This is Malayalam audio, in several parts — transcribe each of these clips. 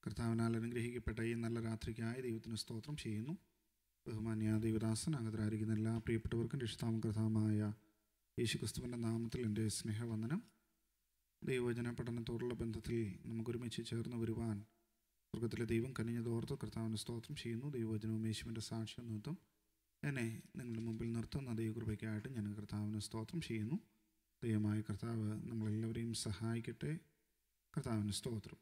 കർത്താവിനാൽ അനുഗ്രഹിക്കപ്പെട്ട ഈ നല്ല രാത്രിക്കായി ദൈവത്തിന് സ്തോത്രം ചെയ്യുന്നു ബഹുമാന്യ ദൈവദാസൻ അകത്തായിരിക്കുന്ന എല്ലാ പ്രിയപ്പെട്ടവർക്കും രക്ഷിതാവും കർത്താവുമായ യേശു ക്രിസ്തുവിൻ്റെ നാമത്തിൽ എൻ്റെ സ്നേഹവന്ദനം ദൈവവചന പഠനത്തോടുള്ള ബന്ധത്തിൽ നമുക്കൊരുമിച്ച് ചേർന്ന് വരുവാൻ സ്വർഗത്തിലെ ദൈവം കനിഞ്ഞതോർത്ത് കർത്താവിന് സ്തോത്രം ചെയ്യുന്നു ദൈവവചനവും യേശുവിൻ്റെ സാക്ഷ്യം നിമിത്തം എന്നെ നിങ്ങളുടെ മുമ്പിൽ നിർത്തുന്ന ദൈവകൃപയ്ക്കായിട്ട് ഞാൻ കർത്താവിന് സ്തോത്രം ചെയ്യുന്നു ദൈവമായ കർത്താവ് നമ്മളെല്ലാവരെയും സഹായിക്കട്ടെ കർത്താവിന് സ്തോത്രം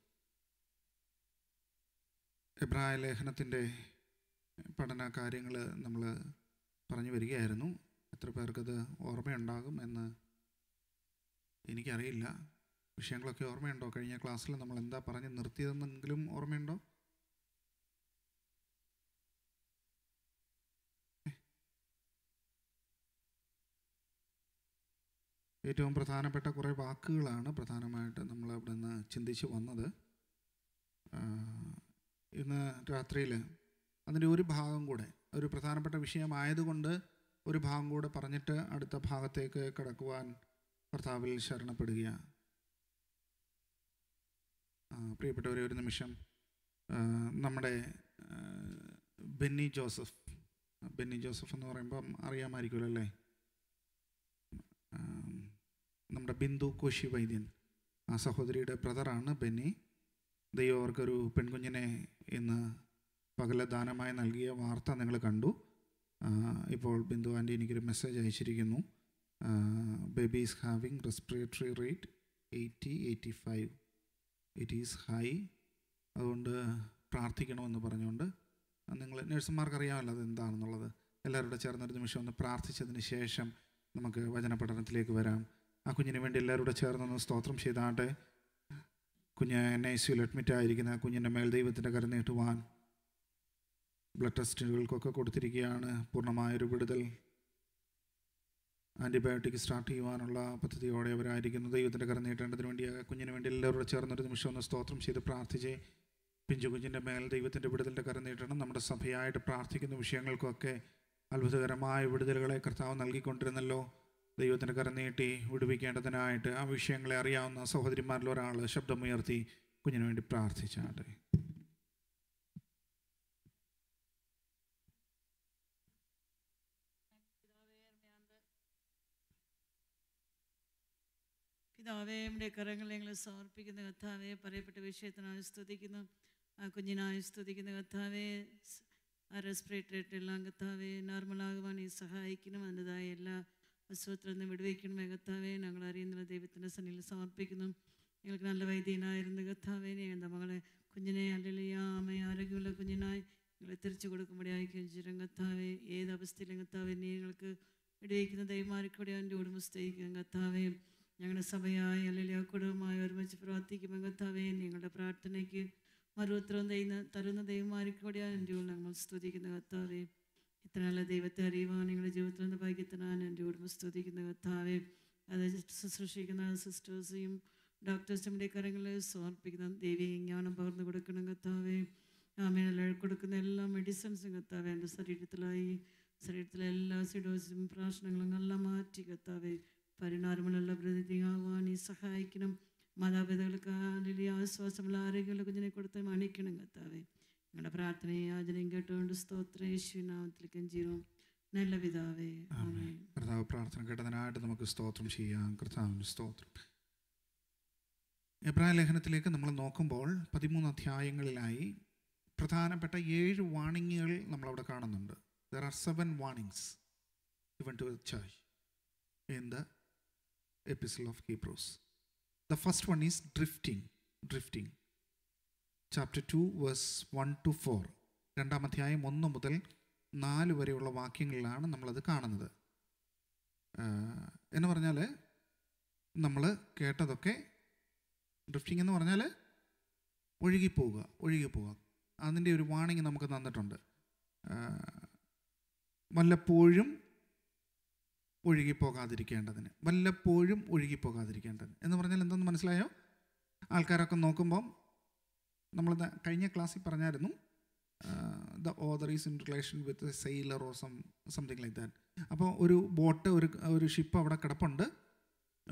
എബ്രായ ലേഖനത്തിൻ്റെ പഠന കാര്യങ്ങൾ നമ്മൾ പറഞ്ഞു വരികയായിരുന്നു എത്ര പേർക്കത് ഓർമ്മയുണ്ടാകും എന്ന് എനിക്കറിയില്ല വിഷയങ്ങളൊക്കെ ഓർമ്മയുണ്ടോ കഴിഞ്ഞ ക്ലാസ്സിൽ നമ്മൾ എന്താ പറഞ്ഞ് നിർത്തിയതെന്നെങ്കിലും ഓർമ്മയുണ്ടോ ഏറ്റവും പ്രധാനപ്പെട്ട കുറേ വാക്കുകളാണ് പ്രധാനമായിട്ട് നമ്മൾ അവിടെ നിന്ന് ചിന്തിച്ച് വന്നത് ആ, ഇന്ന് രാത്രിയിൽ അതിൻ്റെ ഒരു ഭാഗം കൂടെ ഒരു പ്രധാനപ്പെട്ട വിഷയമായതുകൊണ്ട് ഒരു ഭാഗം കൂടെ പറഞ്ഞിട്ട് അടുത്ത ഭാഗത്തേക്ക് കടക്കുവാൻ കർത്താവിൽ ശരണപ്പെടുകയാണ് ആ, പ്രിയപ്പെട്ടവരെ ഒരു നിമിഷം ആ, നമ്മുടെ ആ, ബെന്നി ജോസഫ് ബെന്നി ജോസഫ് എന്ന് പറയുമ്പം അറിയാമായിരിക്കുമല്ലോ അല്ലേ ആ, നമ്മുടെ ബിന്ദു കോശി വൈദ്യൻ ആ സഹോദരിയുടെ ബ്രദറാണ് ബെന്നി ദൈവം അവർക്കൊരു പെൺകുഞ്ഞിനെ ഇന്ന് പകല ദാനമായി നൽകിയ വാർത്ത നിങ്ങൾ കണ്ടു ആ, ഇപ്പോൾ ബിന്ദു ആൻറ്റി എനിക്കൊരു മെസ്സേജ് അയച്ചിരിക്കുന്നു baby is having respiratory rate eighty eighty five it is high അതുകൊണ്ട് പ്രാർത്ഥിക്കണമെന്ന് പറഞ്ഞുകൊണ്ട് നിങ്ങൾ നഴ്സുമാർക്ക് അറിയാമല്ലോ അത് എന്താണെന്നുള്ളത് എല്ലാവരും കൂടെ ചേർന്നൊരു നിമിഷം ഒന്ന് പ്രാർത്ഥിച്ചതിന് ശേഷം നമുക്ക് വചന പഠനത്തിലേക്ക് വരാം ആ കുഞ്ഞിന് വേണ്ടി എല്ലാവരും കൂടെ ചേർന്നൊന്ന് സ്തോത്രം ചെയ്താട്ടെ കുഞ്ഞ് എൻ ഐ സിയിൽ അഡ്മിറ്റ് ആയിരിക്കുന്ന ആ കുഞ്ഞിൻ്റെ മേൽ ദൈവത്തിൻ്റെ കരം നീട്ടുവാൻ ബ്ലഡ് ടെസ്റ്റുകൾക്കൊക്കെ കൊടുത്തിരിക്കുകയാണ് പൂർണ്ണമായൊരു വിടുതൽ ആൻറ്റിബയോട്ടിക് സ്റ്റാർട്ട് ചെയ്യുവാനുള്ള പദ്ധതിയോടെ അവരായിരിക്കുന്നു ദൈവത്തിൻ്റെ കരം നീട്ടേണ്ടതിന് വേണ്ടി ആ കുഞ്ഞിന് വേണ്ടി എല്ലാവരും കൂടെ ചേർന്നൊരു നിമിഷം ഒന്ന് സ്തോത്രം ചെയ്ത് പ്രാർത്ഥിച്ച് പിഞ്ചു കുഞ്ഞിൻ്റെ മേൽ ദൈവത്തിൻ്റെ വിടുതലിൻ്റെ കരം നീട്ടണം നമ്മുടെ സഭയായിട്ട് പ്രാർത്ഥിക്കുന്ന വിഷയങ്ങൾക്കൊക്കെ അത്ഭുതകരമായ വിടുതലുകളെ കർത്താവ് നൽകിക്കൊണ്ടിരുന്നല്ലോ ദൈവത്തിൻ്റെ കരം നീട്ടി വിടുവിക്കേണ്ടതിനായിട്ട് ആ വിഷയങ്ങളെ അറിയാവുന്ന സഹോദരിമാരിൽ ഒരാൾ ശബ്ദമുയർത്തി കുഞ്ഞിന് വേണ്ടി പ്രാർത്ഥിച്ചാട്ടെ പിതാവേ നമ്മുടെ കരങ്ങൾ ഞങ്ങൾ സമർപ്പിക്കുന്ന കഥാവെ പറയപ്പെട്ട വിഷയത്തിനായി സ്തുതിക്കുന്നു ആ കുഞ്ഞിനായി സ്തുതിക്കുന്ന കഥാവെ സ്- ആ റെസ്പിറേറ്ററി എല്ലാം കത്താവെ നോർമലാകുവാൻ ഈ സഹായിക്കണം അതിൻ്റെതായ എല്ലാ അസുഖത്തിൽ നിന്ന് വിടുവിക്കണമേ കത്താവെ ഞങ്ങൾ അറിയുന്ന ദൈവത്തിൻ്റെ സന്നിധിയിൽ സമർപ്പിക്കുന്നു ഞങ്ങൾക്ക് നല്ല വൈദ്യനായിരുന്നു കത്താവെ നീ എന്താ മകളെ കുഞ്ഞിനെ അല്ലെങ്കിൽ അമ്മയെ ആരോഗ്യമുള്ള കുഞ്ഞിനായി ഞങ്ങളെ തിരിച്ചു കൊടുക്കുമ്പോഴേ കെഞ്ചിരം കത്താവെ ഏത് അവസ്ഥയിലും കത്താവെ നീ ഞങ്ങൾക്ക് വിടുവിക്കുന്ന ദൈവമാർക്കൂടെ എൻ്റെ ഉടമസ്ഥയിക്കും കത്താവേ ഞങ്ങളുടെ സഭയായി അല്ലെങ്കിൽ ആ കുടുംബമായി ഒരുമിച്ച് പ്രാർത്ഥിക്കുമ്പോൾ കത്താവേ ഞങ്ങളുടെ പ്രാർത്ഥനയ്ക്ക് മറുപത്രം ചെയ്യുന്ന തരുന്ന ദൈവമാർക്കൂടെ എൻ്റെ ഉള്ളിൽ ഞങ്ങൾ സ്തുതിക്കുന്ന കത്താവേ ഇത്ര നല്ല ദൈവത്തെ അറിയുവാൻ നിങ്ങളുടെ ജീവിതത്തിൽ നിന്ന് ഭാഗ്യത്തിനാണ് എൻ്റെ ഉടമ സ്തുതിക്കുന്ന കത്താവേ അത് ശുശ്രൂഷിക്കുന്ന സിസ്റ്റേഴ്സെയും ഡോക്ടേഴ്സിൻ്റെ കരങ്ങളിൽ സമർപ്പിക്കുന്ന ദൈവീയ ജ്ഞാനം പകർന്നു കൊടുക്കണം കത്താവേ ആമേനെല്ലാം കൊടുക്കുന്ന എല്ലാ മെഡിസിൻസും കത്താവേ എൻ്റെ ശരീരത്തിലായി ശരീരത്തിലെ എല്ലാ സിഡോസും പ്രാശനങ്ങളും എല്ലാം മാറ്റി കത്താവേ പരിണാമമുള്ള പ്രതിയാകുവാൻ ഈ സഹായിക്കണം മാതാപിതാക്കൾക്ക് വലിയ ആശ്വാസമുള്ള ആരോഗ്യമുള്ള കുഞ്ഞിനെ കൊടുത്ത് മണിക്കണം കത്താവേ ഞങ്ങളുടെ പ്രാർത്ഥനയും യാചനയും കേട്ടുകൊണ്ട് സ്തോത്ര യേശുനാമത്തിലേക്കും ജീവം നല്ല പിതാവേ ആമേൻ കർത്താവ് പ്രാർത്ഥന കേട്ടതിനായിട്ട് നമുക്ക് സ്തോത്രം ചെയ്യാം കർത്താവിന് സ്തോത്രം എബ്രായ ലേഖനത്തിലേക്ക് നമ്മൾ നോക്കുമ്പോൾ പതിമൂന്ന് അധ്യായങ്ങളിലായി പ്രധാനപ്പെട്ട ഏഴ് വാണിങ്ങുകൾ നമ്മളവിടെ കാണുന്നുണ്ട് there are seven warnings given to church in the epistle of Hebrews the first one is drifting drifting chapter two verse one two four രണ്ടാം അധ്യായം ഒന്ന് മുതൽ നാല് വരെയുള്ള വാക്യങ്ങളിലാണ് നമ്മളത് കാണുന്നത് ആഹ് എന്ന് പറഞ്ഞാൽ നമ്മൾ കേട്ടതൊക്കെ ഡ്രിഫ്റ്റിംഗ് എന്ന് പറഞ്ഞാൽ ഒഴുകിപ്പോവുക ഒഴുകിപ്പോവുക അതിൻ്റെ ഒരു വാണിംഗ് നമുക്ക് തന്നിട്ടുണ്ട് ആഹ് വല്ലപ്പോഴും ഒഴുകിപ്പോകാതിരിക്കേണ്ടതിന് വല്ലപ്പോഴും ഒഴുകിപ്പോകാതിരിക്കേണ്ടതിന് എന്ന് പറഞ്ഞാൽ എന്തെന്ന് മനസ്സിലായോ ആൾക്കാരൊക്കെ നോക്കുമ്പം നമ്മൾ കഴിഞ്ഞ ക്ലാസ്സിൽ പറഞ്ഞായിരുന്നു the other is in relation with sailor or some something like that അപ്പോൾ ഒരു ബോട്ട് ഒരു ഒരു ഷിപ്പ് അവിടെ കിടപ്പുണ്ട്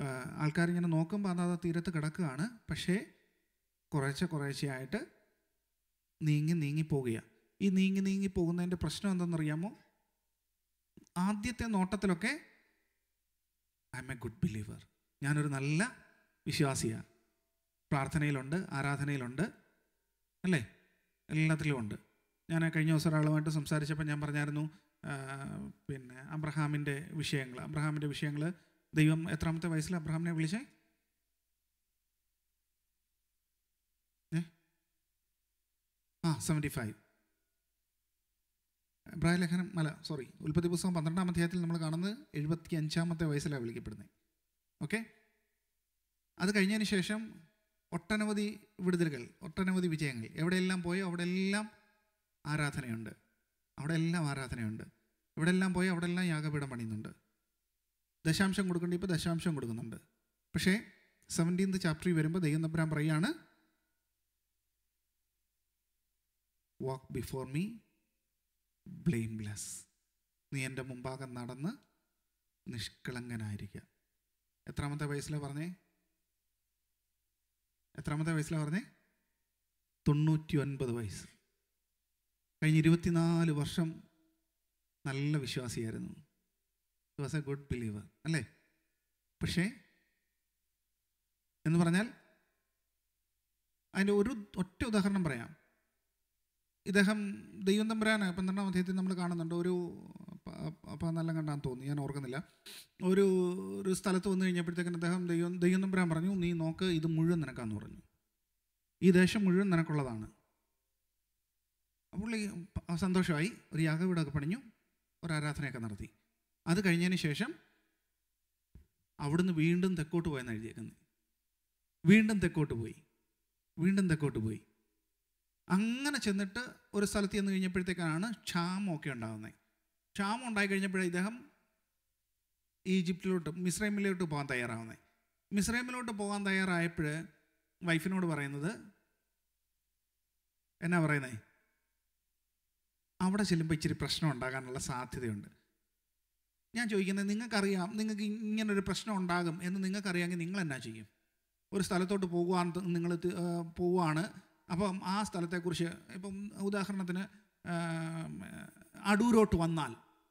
ആൾക്കാരിങ്ങനെ നോക്കുമ്പോൾ അത് ആ തീരത്ത് കിടക്കുകയാണ് പക്ഷേ കുറേശ്ശെ കുറേശ്ശെയായിട്ട് നീങ്ങി നീങ്ങി പോകുകയാണ് ഈ നീങ്ങി നീങ്ങി പോകുന്നതിൻ്റെ പ്രശ്നം എന്തെന്നറിയാമോ ആദ്യത്തെ നോട്ടത്തിലൊക്കെ I am a good believer ഞാനൊരു നല്ല വിശ്വാസിയാണ് പ്രാർത്ഥനയിലുണ്ട് ആരാധനയിലുണ്ട് അല്ലേ എല്ലാത്തിലും ഉണ്ട് ഞാൻ കഴിഞ്ഞ ദിവസം ഒരാളുമായിട്ട് സംസാരിച്ചപ്പോൾ ഞാൻ പറഞ്ഞായിരുന്നു ആ, പിന്നെ അബ്രഹാമിൻ്റെ വിഷയങ്ങൾ അബ്രഹാമിൻ്റെ വിഷയങ്ങൾ ദൈവം എത്രാമത്തെ വയസ്സിൽ അബ്രഹാമിനെ വിളിച്ചേ ഏ? ആ സെവൻറ്റി ഫൈവ് ഇബ്രാഹിം ലേഖനം അല്ല സോറി ഉൽപ്പത്തി പുസ്തകം പന്ത്രണ്ടാം അധ്യായത്തിൽ നമ്മൾ കാണുന്നത് എഴുപത്തി അഞ്ചാമത്തെ വയസ്സിലാണ് വിളിക്കപ്പെടുന്നത് ഓക്കെ അത് കഴിഞ്ഞതിന് ശേഷം ഒട്ടനവധി വിടുതലുകൾ ഒട്ടനവധി വിജയങ്ങൾ എവിടെയെല്ലാം പോയോ അവിടെയെല്ലാം ആരാധനയുണ്ട് അവിടെ എല്ലാം ആരാധനയുണ്ട് ഇവിടെ എല്ലാം പോയി അവിടെ എല്ലാം യാഗപീഠം പണിയുന്നുണ്ട് ദശാംശം കൊടുക്കേണ്ടി ഇപ്പോൾ ദശാംശം കൊടുക്കുന്നുണ്ട് പക്ഷേ സെവൻറ്റീൻത് ചാപ്റ്ററിൽ വരുമ്പോൾ ദൈവം തമ്പുരാൻ പറയാണ് വാക്ക് ബിഫോർ മീ ബ്ലെയിംലെസ് നീ എൻ്റെ മുമ്പാകെ നടന്ന് നിഷ്കളങ്കനായിരിക്കുക എത്രാമത്തെ വയസ്സിലാണ് പറഞ്ഞേ എത്രാമത്തെ വയസ്സിലാണ് പറഞ്ഞേ തൊണ്ണൂറ്റി ഒൻപത് വയസ്സ് കഴിഞ്ഞ ഇരുപത്തിനാല് വർഷം നല്ല വിശ്വാസിയായിരുന്നു വാസ് എ ഗുഡ് ബിലീവർ അല്ലേ പക്ഷേ എന്ന് പറഞ്ഞാൽ അതിൻ്റെ ഒരു ഒറ്റ ഉദാഹരണം പറയാം ഇദ്ദേഹം ദൈവം തമ്പുരാന് പന്ത്രണ്ടാം അധ്യായത്തിൽ നമ്മൾ കാണുന്നുണ്ട് ഒരു അപ്പം നല്ല കണ്ടാന്ന് തോന്നി ഞാൻ ഓർക്കുന്നില്ല ഒരു ഒരു സ്ഥലത്ത് വന്നു കഴിഞ്ഞപ്പോഴത്തേക്കും അദ്ദേഹം ദൈവം ദൈവം തമ്പുരാൻ പറഞ്ഞു നീ നോക്ക് ഇത് മുഴുവൻ നിനക്കാന്ന് പറഞ്ഞു ഈ ദേശം മുഴുവൻ നിനക്കുള്ളതാണ് അപ്പോൾ ഈ പ- സന്തോഷമായി ഒരു യാഗവീടൊക്കെ പണിഞ്ഞു ഒരു ആരാധനയൊക്കെ നടത്തി അത് കഴിഞ്ഞതിന് ശേഷം അവിടുന്ന് വീണ്ടും തെക്കോട്ട് പോയെന്ന് എഴുതിയേക്കുന്നത് വീണ്ടും തെക്കോട്ട് പോയി വീണ്ടും തെക്കോട്ട് പോയി അങ്ങനെ ചെന്നിട്ട് ഒരു സ്ഥലത്ത് ചെന്ന് കഴിഞ്ഞപ്പോഴത്തേക്കാണ് ക്ഷാമമൊക്കെ ഉണ്ടാകുന്നത് ക്ഷാമം ഉണ്ടായി കഴിഞ്ഞപ്പോഴേ ഇദ്ദേഹം ഈജിപ്തിലോട്ട് മിസ്രൈമിലോട്ട് പോകാൻ തയ്യാറാവുന്നത് മിസ്രൈമിലോട്ട് പോകാൻ തയ്യാറായപ്പോൾ വൈഫിനോട് പറയുന്നത് എന്നാ പറയുന്നത് അവിടെ ചെല്ലുമ്പോൾ ഇച്ചിരി പ്രശ്നം ഉണ്ടാകാനുള്ള സാധ്യതയുണ്ട് ഞാൻ ചോദിക്കുന്നത് നിങ്ങൾക്കറിയാം നിങ്ങൾക്ക് ഇങ്ങനൊരു പ്രശ്നം ഉണ്ടാകും എന്ന് നിങ്ങൾക്കറിയാമെങ്കിൽ നിങ്ങൾ എന്നാ ചെയ്യും ഒരു സ്ഥലത്തോട്ട് പോകുവാൻ നിങ്ങൾ പോവുകയാണ് അപ്പം ആ സ്ഥലത്തെക്കുറിച്ച് ഇപ്പം ഉദാഹരണത്തിന് ആം, അടൂരോട്ട് വന്നാൽ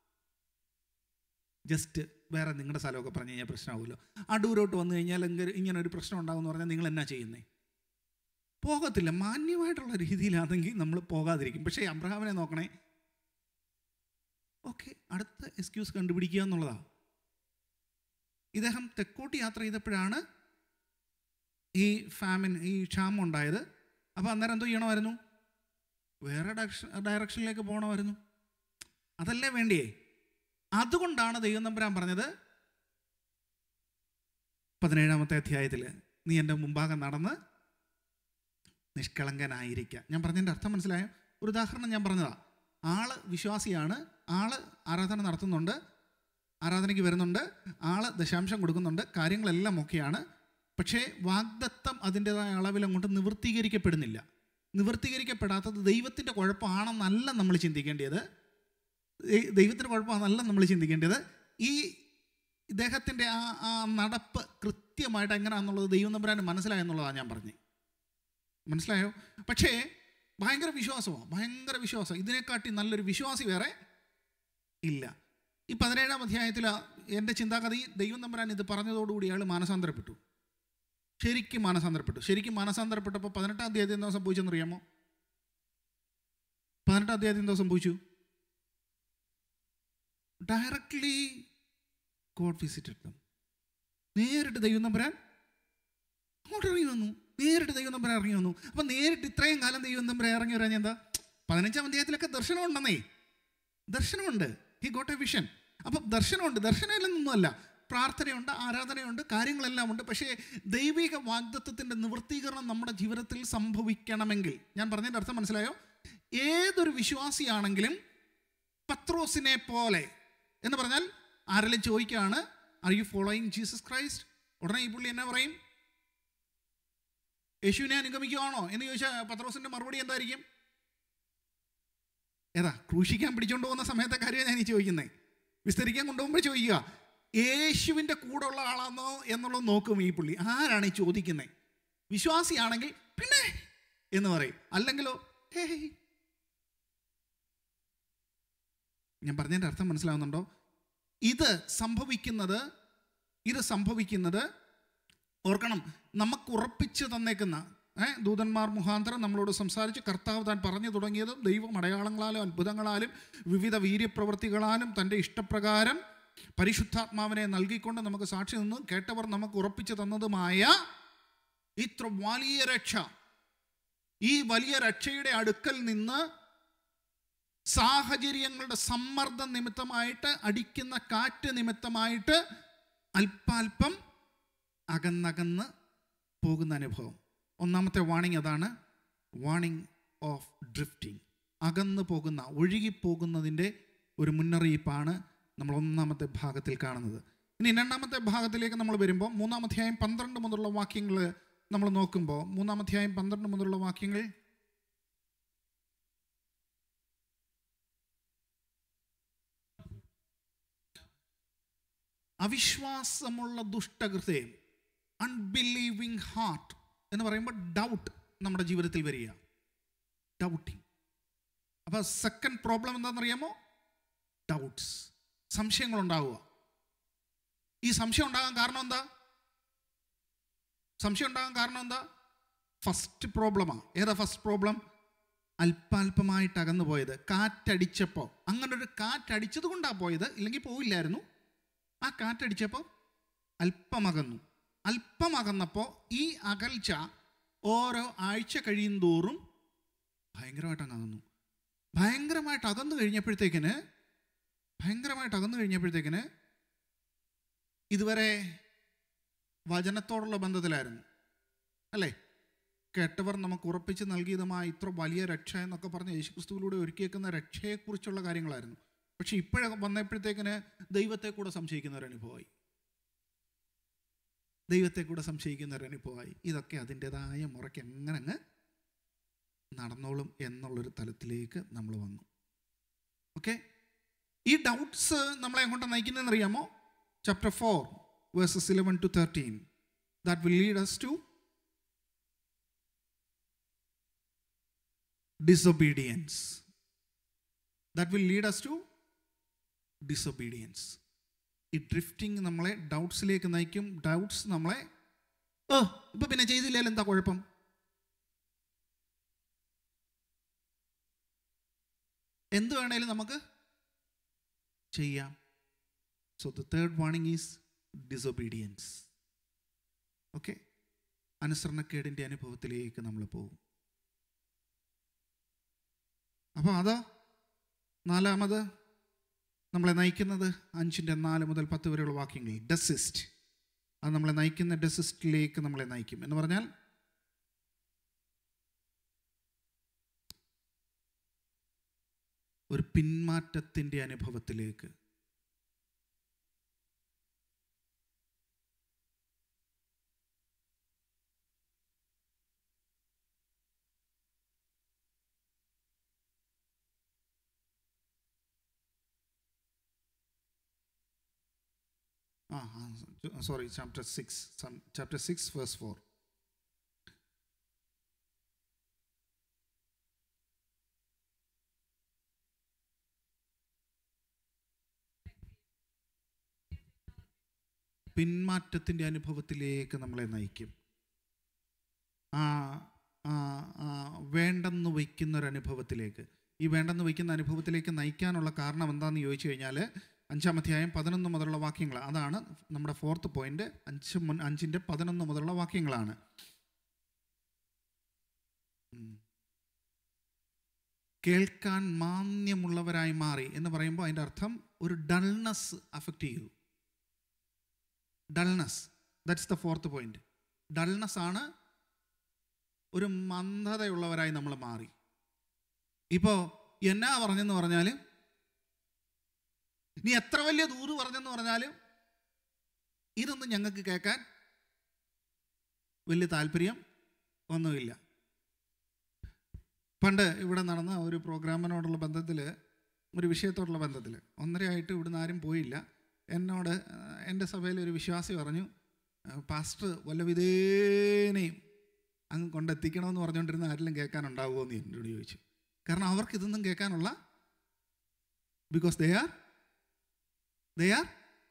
ജസ്റ്റ് വേറെ നിങ്ങളുടെ സ്ഥലമൊക്കെ പറഞ്ഞു കഴിഞ്ഞാൽ പ്രശ്നമാകുമല്ലോ അടൂരോട്ട് വന്നു കഴിഞ്ഞാൽ എങ്കിൽ ഇങ്ങനെ ഒരു പ്രശ്നം ഉണ്ടാകുമെന്ന് പറഞ്ഞാൽ നിങ്ങൾ എന്നാ ചെയ്യുന്നേ പോകത്തില്ല മാന്യമായിട്ടുള്ള രീതിയിലാണെങ്കിൽ നമ്മൾ പോകാതിരിക്കും പക്ഷേ അബ്രഹാമിനെ നോക്കണേ ഓക്കെ അടുത്ത എക്സ്ക്യൂസ് കണ്ടുപിടിക്കുക എന്നുള്ളതാ ഇദ്ദേഹം തെക്കോട്ട് യാത്ര ചെയ്തപ്പോഴാണ് ഈ ഫാമിൻ ഈ ക്ഷാമം ഉണ്ടായത് അപ്പോൾ അന്നേരം എന്തോ ചെയ്യണമായിരുന്നു വേറെ ഡയറക്ഷൻ ഡയറക്ഷനിലേക്ക് പോകണമായിരുന്നു അതല്ലേ വേണ്ടിയേ അതുകൊണ്ടാണ് ദൈവം തമ്പുരാൻ പറഞ്ഞത് പതിനേഴാമത്തെ അധ്യായത്തിൽ നീ എൻ്റെ മുമ്പാകെ നടന്ന് നിഷ്കളങ്കനായിരിക്കുക ഞാൻ പറഞ്ഞതിൻ്റെ അർത്ഥം മനസ്സിലായോ ഒരു ഉദാഹരണം ഞാൻ പറഞ്ഞതാ ആള് വിശ്വാസിയാണ് ആള് ആരാധന നടത്തുന്നുണ്ട് ആരാധനയ്ക്ക് വരുന്നുണ്ട് ആള് ദശാംശം കൊടുക്കുന്നുണ്ട് കാര്യങ്ങളെല്ലാം ഒക്കെയാണ് പക്ഷേ വാഗ്ദത്തം അതിൻ്റെതായ അളവിൽ അങ്ങോട്ട് നിവൃത്തീകരിക്കപ്പെടുന്നില്ല നിവൃത്തീകരിക്കപ്പെടാത്തത് ദൈവത്തിൻ്റെ കുഴപ്പമാണെന്നല്ല നമ്മൾ ചിന്തിക്കേണ്ടത് ദൈ- ദൈവത്തിൻ്റെ കുഴപ്പമാണെന്നല്ല നമ്മൾ ചിന്തിക്കേണ്ടത് ഈ ഇദ്ദേഹത്തിൻ്റെ ആ ആ നടപ്പ് കൃത്യമായിട്ട് എങ്ങനെയാണെന്നുള്ളത് ദൈവം നമ്പരാന് മനസ്സിലായെന്നുള്ളതാണ് ഞാൻ പറഞ്ഞത് മനസ്സിലായോ പക്ഷേ ഭയങ്കര വിശ്വാസമാണ് ഭയങ്കര വിശ്വാസം ഇതിനെക്കാട്ടി നല്ലൊരു വിശ്വാസി വേറെ ഇല്ല ഈ പതിനേഴാം അധ്യായത്തിൽ എൻ്റെ ചിന്താഗതി ദൈവം നമ്പരാൻ ഇത് പറഞ്ഞതോടുകൂടി അയാൾ മാനസാന്തരപ്പെട്ടു ശരിക്കും മാനസാന്തരപ്പെട്ടു ശരിക്കും മാനസാന്തരപ്പെട്ടപ്പോൾ പതിനെട്ടാം അധ്യായത്തിൽ എന്താ സംഭവിച്ചെന്നറിയാമോ പതിനെട്ടാം അധ്യായത്തിൽ എന്താ സംഭവിച്ചു ഡയറക്ട്ലി ഗോഡ് വിസിറ്റഡ് ദം നേരിട്ട് ദൈവം നമ്പരാൻ അങ്ങോട്ട് ഇറങ്ങി വന്നു നേരിട്ട് ദൈവം നമ്പരാൻ ഇറങ്ങി വന്നു അപ്പം നേരിട്ട് ഇത്രയും കാലം ദൈവം നമ്പരാൻ ഇറങ്ങി വരാൻ എന്താ പതിനഞ്ചാം അധ്യായത്തിലൊക്കെ ദർശനം ഉണ്ടെന്നേ ദർശനമുണ്ട് ഹി ഗോട്ട് എ വിഷൻ അപ്പം ദർശനമുണ്ട് ദർശനമില്ലെന്നൊന്നുമല്ല പ്രാർത്ഥനയുണ്ട് ആരാധനയുണ്ട് കാര്യങ്ങളെല്ലാം ഉണ്ട് പക്ഷേ ദൈവിക വാഗ്ദത്വത്തിൻ്റെ നിവൃത്തീകരണം നമ്മുടെ ജീവിതത്തിൽ സംഭവിക്കണമെങ്കിൽ ഞാൻ പറഞ്ഞതിൻ്റെ അർത്ഥം മനസ്സിലായോ ഏതൊരു വിശ്വാസിയാണെങ്കിലും പത്രോസിനെ പോലെ എന്ന് പറഞ്ഞാൽ ആരെങ്കിലും ചോദിക്കുകയാണ് are you following Jesus Christ ഉടനെ ഈ പുള്ളി എന്നാ പറയും യേശുവിനെ അനുഗമിക്കുകയാണോ എന്ന് ചോദിച്ചാൽ പത്രോസിന്റെ മറുപടി എന്തായിരിക്കും ഏതാ ക്രൂശിക്കാൻ പിടിച്ചോണ്ട് പോകുന്ന സമയത്തെ കാര്യം ഞാൻ ഈ ചോദിക്കുന്നത് വിസ്തരിക്കാൻ കൊണ്ടുപോകുമ്പോൾ ചോദിക്കുക യേശുവിൻ്റെ കൂടെ ഉള്ള ആളാണോ എന്നുള്ളത് നോക്കും ഈ പുള്ളി ആരാണ് ഈ ചോദിക്കുന്നത് വിശ്വാസിയാണെങ്കിൽ പിന്നെ എന്ന് പറയും അല്ലെങ്കിലോ ഹേയ് ഞാൻ പറഞ്ഞതിൻ്റെ അർത്ഥം മനസ്സിലാവുന്നുണ്ടോ ഇത് സംഭവിക്കുന്നത് ഇത് സംഭവിക്കുന്നത് ഓർക്കണം നമുക്ക് ഉറപ്പിച്ച് തന്നേക്കുന്ന ഏ, ദൂതന്മാർ മുഖാന്തരം നമ്മളോട് സംസാരിച്ച് കർത്താവ് താൻ പറഞ്ഞു തുടങ്ങിയതും ദൈവം അടയാളങ്ങളാലും അത്ഭുതങ്ങളാലും വിവിധ വീര്യപ്രവൃത്തികളാലും തൻ്റെ ഇഷ്ടപ്രകാരം പരിശുദ്ധാത്മാവിനെ നൽകിക്കൊണ്ട് നമുക്ക് സാക്ഷി നിന്നും കേട്ടവർ നമുക്ക് ഉറപ്പിച്ചു തന്നതുമായ ഇത്ര വലിയ രക്ഷ ഈ വലിയ രക്ഷയുടെ അടുക്കൽ നിന്ന് സാഹചര്യങ്ങളുടെ സമ്മർദ്ദം നിമിത്തമായിട്ട് അടിക്കുന്ന കാറ്റ് നിമിത്തമായിട്ട് അല്പാൽപ്പം അകന്നകന്ന് പോകുന്ന അനുഭവം ഒന്നാമത്തെ വാണിംഗ് അതാണ് വാണിംഗ് ഓഫ് ഡ്രിഫ്റ്റിംഗ് അകന്നു പോകുന്ന ഒഴുകിപ്പോകുന്നതിൻ്റെ ഒരു മുന്നറിയിപ്പാണ് നമ്മൾ ഒന്നാമത്തെ ഭാഗത്തിൽ കാണുന്നത് ഇനി രണ്ടാമത്തെ ഭാഗത്തിലേക്ക് നമ്മൾ വരുമ്പോൾ മൂന്നാമധ്യായം പന്ത്രണ്ട് മുതലുള്ള വാക്യങ്ങൾ നമ്മൾ നോക്കുമ്പോൾ മൂന്നാമധ്യായം പന്ത്രണ്ട് മുതലുള്ള വാക്യങ്ങൾ അവിശ്വാസമുള്ള ദുഷ്ടഹൃദയം അൺബിലീവിങ് ഹാർട്ട് എന്ന് പറയുമ്പോൾ ഡൗട്ട് നമ്മുടെ ജീവിതത്തിൽ വരിക ഡൗട്ടിങ് അപ്പോൾ സെക്കൻഡ് പ്രോബ്ലം എന്താണെന്നറിയാമോ ഡൗട്ട്സ് സംശയങ്ങൾ ഉണ്ടാവുക ഈ സംശയം ഉണ്ടാകാൻ കാരണം എന്താ സംശയം ഉണ്ടാകാൻ കാരണം എന്താ ഫസ്റ്റ് പ്രോബ്ലമാണ് ഏതാ ഫസ്റ്റ് പ്രോബ്ലം അല്പാൽപമായിട്ട് അകന്നു പോയത് കാറ്റടിച്ചപ്പോൾ അങ്ങനെ ഒരു കാറ്റടിച്ചത് കൊണ്ടാണ് പോയത് ഇല്ലെങ്കിൽ പോയില്ലായിരുന്നു ആ കാറ്റടിച്ചപ്പോൾ അല്പമകന്നു അല്പമകന്നപ്പോൾ ഈ അകൽച്ച ഓരോ ആഴ്ച കഴിയും തോറും ഭയങ്കരമായിട്ട് അങ്ങ് അകന്നു ഭയങ്കരമായിട്ട് അകന്നു കഴിഞ്ഞപ്പോഴത്തേക്കിന് ഭയങ്കരമായിട്ട് അകന്നു കഴിഞ്ഞപ്പോഴത്തേക്കിന് ഇതുവരെ വചനത്തോടുള്ള ബന്ധത്തിലായിരുന്നു അല്ലേ കേട്ടവർ നമുക്ക് ഉറപ്പിച്ച് നൽകിയതുമായ ഇത്ര വലിയ രക്ഷ എന്നൊക്കെ പറഞ്ഞ് യേശുക്രിസ്തുവിലൂടെ ഒരുക്കിയേക്കുന്ന രക്ഷയെക്കുറിച്ചുള്ള കാര്യങ്ങളായിരുന്നു പക്ഷെ ഇപ്പോഴൊക്കെ വന്നപ്പോഴത്തേക്കിന് ദൈവത്തെ കൂടെ സംശയിക്കുന്ന ഒരു അനുഭവമായി ദൈവത്തെ കൂടെ സംശയിക്കുന്ന ഒരു അനുഭവമായി ഇതൊക്കെ അതിൻ്റെതായ മുറയ്ക്ക് എങ്ങനെ അങ്ങ് നടന്നോളും എന്നുള്ളൊരു തലത്തിലേക്ക് നമ്മൾ വന്നു ഓക്കെ ഈ ഡൗട്ട്സ് നമ്മളെ എങ്ങോട്ട് നയിക്കുന്നതെന്ന് അറിയാമോ chapter four verses eleven to thirteen that will lead us to disobedience. That will lead us to disobedience. ഈ ഡ്രിഫ്റ്റിംഗ് നമ്മളെ ഡൗട്ട്സിലേക്ക് നയിക്കും ഡൗട്ട്സ് നമ്മളെ ഓ ഇപ്പൊ പിന്നെ ചെയ്തില്ലെങ്കിൽ എന്താ കുഴപ്പം എന്ത് വേണേലും നമുക്ക് ചെയ്യാം so the third warning is disobedience okay അനുസരണക്കേടിൻ്റെ അനുഭവത്തിലേക്ക് നമ്മൾ പോകും അപ്പോൾ അതോ നാലാമത് നമ്മളെ നയിക്കുന്നത് അഞ്ചിൻ്റെ നാല് മുതൽ പത്ത് വരെയുള്ള വാക്യങ്ങൾ ഡെസിസ്റ്റ് അത് നമ്മളെ നയിക്കുന്ന ഡെസിസ്റ്റിലേക്ക് നമ്മളെ നയിക്കും എന്ന് പറഞ്ഞാൽ ഒരു പിന്മാറ്റത്തിൻ്റെ അനുഭവത്തിലേക്ക് Ah, ah, sorry, chapter 6, some, chapter 6, verse 4. പിന്മാറ്റത്തിൻ്റെ അനുഭവത്തിലേക്ക് നമ്മളെ നയിക്കും ആ ആ, ആ, വേണ്ടെന്ന് വയ്ക്കുന്ന ഒരു അനുഭവത്തിലേക്ക് ഈ വേണ്ടെന്ന് വയ്ക്കുന്ന അനുഭവത്തിലേക്ക് നയിക്കാനുള്ള കാരണം എന്താണെന്ന് ചോദിച്ചു കഴിഞ്ഞാൽ അഞ്ചാം അധ്യായം പതിനൊന്ന് മുതലുള്ള വാക്യങ്ങൾ അതാണ് നമ്മുടെ ഫോർത്ത് പോയിന്റ് അഞ്ച് മുൻ അഞ്ചിൻ്റെ പതിനൊന്ന് മുതലുള്ള വാക്യങ്ങളാണ് ഉം. കേൾക്കാൻ മാന്യമുള്ളവരായി മാറി എന്ന് പറയുമ്പോൾ അതിൻ്റെ അർത്ഥം ഒരു ഡൾനെസ് അഫക്റ്റ് ചെയ്തു dullness that's the fourth point dullness ആണ് ഒരു മന്ദതയുള്ളവരായി നമ്മൾ മാറി ഇപ്പോൾ എന്നാ പറഞ്ഞെന്ന് പറഞ്ഞാൽ നീ എത്ര വലിയ ദൂത് പറഞ്ഞെന്ന് പറഞ്ഞാലും ഇതൊന്നും ഞങ്ങൾക്ക് കേൾക്കാൻ വലിയ താല്പര്യം ഒന്നുമില്ല പണ്ട് ഇവിടെ നടന്ന ഒരു പ്രോഗ്രാമിനോടുള്ള ബന്ധത്തിൽ ഒരു വിഷയത്തോടുള്ള ബന്ധത്തിൽ ഒന്നരയായിട്ട് ഇവിടുന്ന് ആരും പോയില്ല എന്നോട് ആ, എൻ്റെ സഭയിൽ ഒരു വിശ്വാസി പറഞ്ഞു "ആ, പാസ്റ്റർ വല്ല വിധേനയും അങ്ങ് കൊണ്ടെത്തിക്കണമെന്ന് പറഞ്ഞുകൊണ്ടിരുന്ന ആരെങ്കിലും കേൾക്കാനുണ്ടാവുമോ എന്ന് എന്നോട് ചോദിച്ചു കാരണം അവർക്ക് ഇതൊന്നും കേൾക്കാനുള്ള because they are they are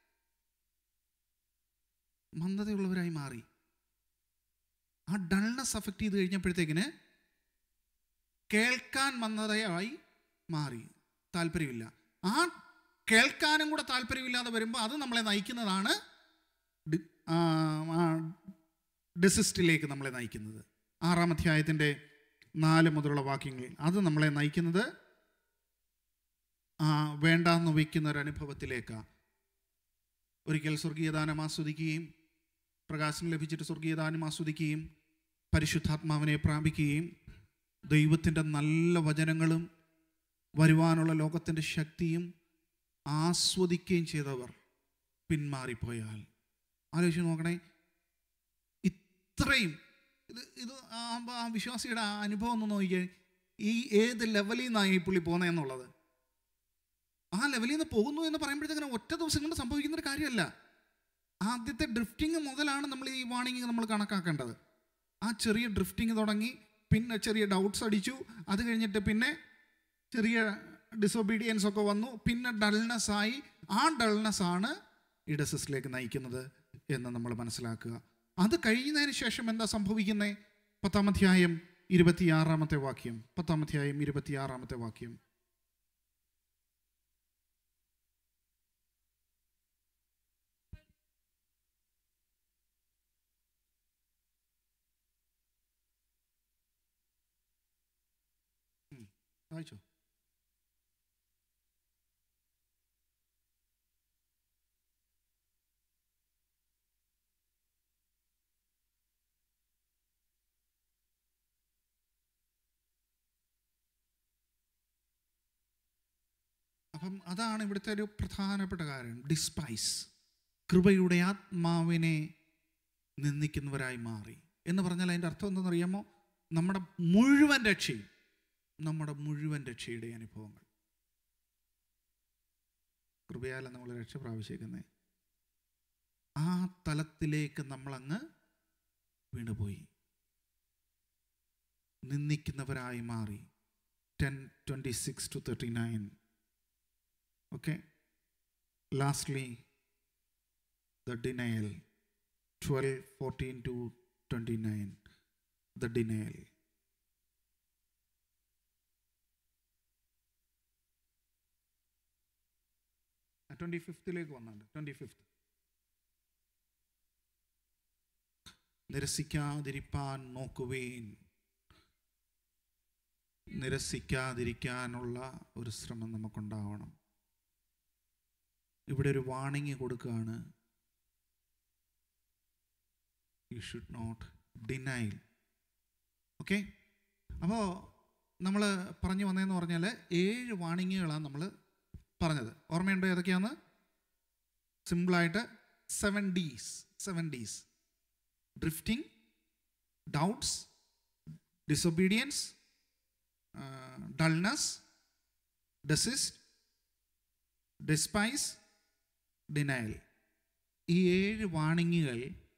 മന്ദതയുള്ളവരായി മാറി ആ ഡൾനെസ് അഫക്റ്റ് ചെയ്ത് കഴിഞ്ഞപ്പോഴത്തേക്കിന് കേൾക്കാൻ മന്ദതയായി മാറി താല്പര്യമില്ല ആ കേൾക്കാനും കൂടെ താല്പര്യമില്ലാതെ വരുമ്പോൾ അത് നമ്മളെ നയിക്കുന്നതാണ് ഡി- ആ, ആ ഡെസിസ്റ്റിലേക്ക് നമ്മളെ നയിക്കുന്നത് ആറാം അധ്യായത്തിൻ്റെ നാല് മുതലുള്ള വാക്യങ്ങൾ അത് നമ്മളെ നയിക്കുന്നത് ആ വേണ്ടാന്ന് വയ്ക്കുന്ന ഒരു അനുഭവത്തിലേക്കാണ് ഒരിക്കൽ സ്വർഗീയദാനം ആസ്വദിക്കുകയും പ്രകാശം ലഭിച്ചിട്ട് സ്വർഗീയദാനം ആസ്വദിക്കുകയും പരിശുദ്ധാത്മാവിനെ പ്രാപിക്കുകയും ദൈവത്തിൻ്റെ നല്ല വചനങ്ങളും വരുവാനുള്ള ലോകത്തിൻ്റെ ശക്തിയും ആസ്വദിക്കുകയും ചെയ്തവർ പിന്മാറിപ്പോയാൽ ആലോചിച്ച് നോക്കണേ ഇത്രയും ഇത് ഇത് ആ ആ വിശ്വാസിയുടെ ആ അനുഭവം ഒന്ന് നോക്കിയേ ഈ ഏത് ലെവലിൽ നിന്നാണ് ഈ പുള്ളി പോകുന്നതെന്നുള്ളത് ആ ലെവലിൽ നിന്ന് പോകുന്നു എന്ന് പറയുമ്പോഴത്തേക്കിനും ഒറ്റ ദിവസം കൊണ്ട് സംഭവിക്കുന്ന ഒരു കാര്യമല്ല ആദ്യത്തെ ഡ്രിഫ്റ്റിംഗ് മുതലാണ് നമ്മൾ ഈ വാണിംഗ് നമ്മൾ കണക്കാക്കേണ്ടത് ആ ചെറിയ ഡ്രിഫ്റ്റിംഗ് തുടങ്ങി പിന്നെ ചെറിയ ഡൗട്ട്സ് അടിച്ചു അത് കഴിഞ്ഞിട്ട് പിന്നെ ചെറിയ ഡിസൊബീഡിയൻസ് ഒക്കെ വന്നു പിന്നെ ഡൾനെസ് ആയി ആ ഡൾനെസ് ആണ് ഈ ഡെസിസിലേക്ക് നയിക്കുന്നത് എന്ന് നമ്മൾ മനസ്സിലാക്കുക അത് കഴിയുന്നതിന് ശേഷം എന്താ സംഭവിക്കുന്നത് പത്താം അധ്യായം ഇരുപത്തിയാറാമത്തെ വാക്യം പത്താം അധ്യായം ഇരുപത്തിയാറാമത്തെ വാക്യം ഉം. വായിച്ചോ അപ്പം അതാണ് ഇവിടുത്തെ ഒരു പ്രധാനപ്പെട്ട കാര്യം ഡിസ്പൈസ് കൃപയുടെ ആത്മാവിനെ നിന്ദിക്കുന്നവരായി മാറി എന്ന് പറഞ്ഞാൽ അതിൻ്റെ അർത്ഥം എന്തെന്നറിയാമോ നമ്മുടെ മുഴുവൻ രക്ഷയും നമ്മുടെ മുഴുവൻ രക്ഷയുടെ അനുഭവങ്ങൾ കൃപയാല നമ്മൾ രക്ഷ പ്രാപിച്ചേക്കുന്നത് ആ തലത്തിലേക്ക് നമ്മളങ്ങ് വീണുപോയി നിന്ദിക്കുന്നവരായി മാറി ten twenty six to thirty nine okay lastly the denial twelve fourteen to twenty nine the denial twenty ഫിഫ്ത്തിലേക്ക് വന്നുണ്ട് ട്വൻറ്റി ഫിഫ്ത്ത് നിരസിക്കാതിരിപ്പാൻ നോക്കുവേൻ നിരസിക്കാതിരിക്കാനുള്ള ഒരു ശ്രമം നമുക്കുണ്ടാവണം ഇവിടെ ഒരു വാണിംഗ് കൊടുക്കുകയാണ് you should not denial okay അപ്പോൾ നമ്മൾ പറഞ്ഞു വന്നതെന്ന് പറഞ്ഞാൽ ഏഴ് വാണിങ്ങുകളാണ് നമ്മൾ പറഞ്ഞത് ഓർമ്മയുണ്ടോ ഏതൊക്കെയാന്ന് സിമ്പിളായിട്ട് seven Ds seven Ds drifting doubts disobedience dullness desist despise denial ഈ ഏഴ് വാണിങ്ങുകൾ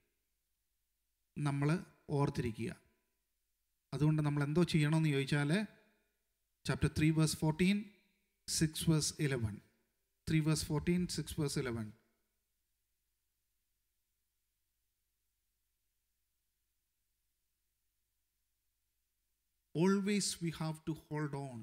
നമ്മൾ ഓർത്തിരിക്കുക അതുകൊണ്ട് നമ്മൾ എന്തോ ചെയ്യണമെന്ന് ചോദിച്ചാൽ chapter three verse fourteen six verse eleven three verse fourteen six verse eleven always we have to hold on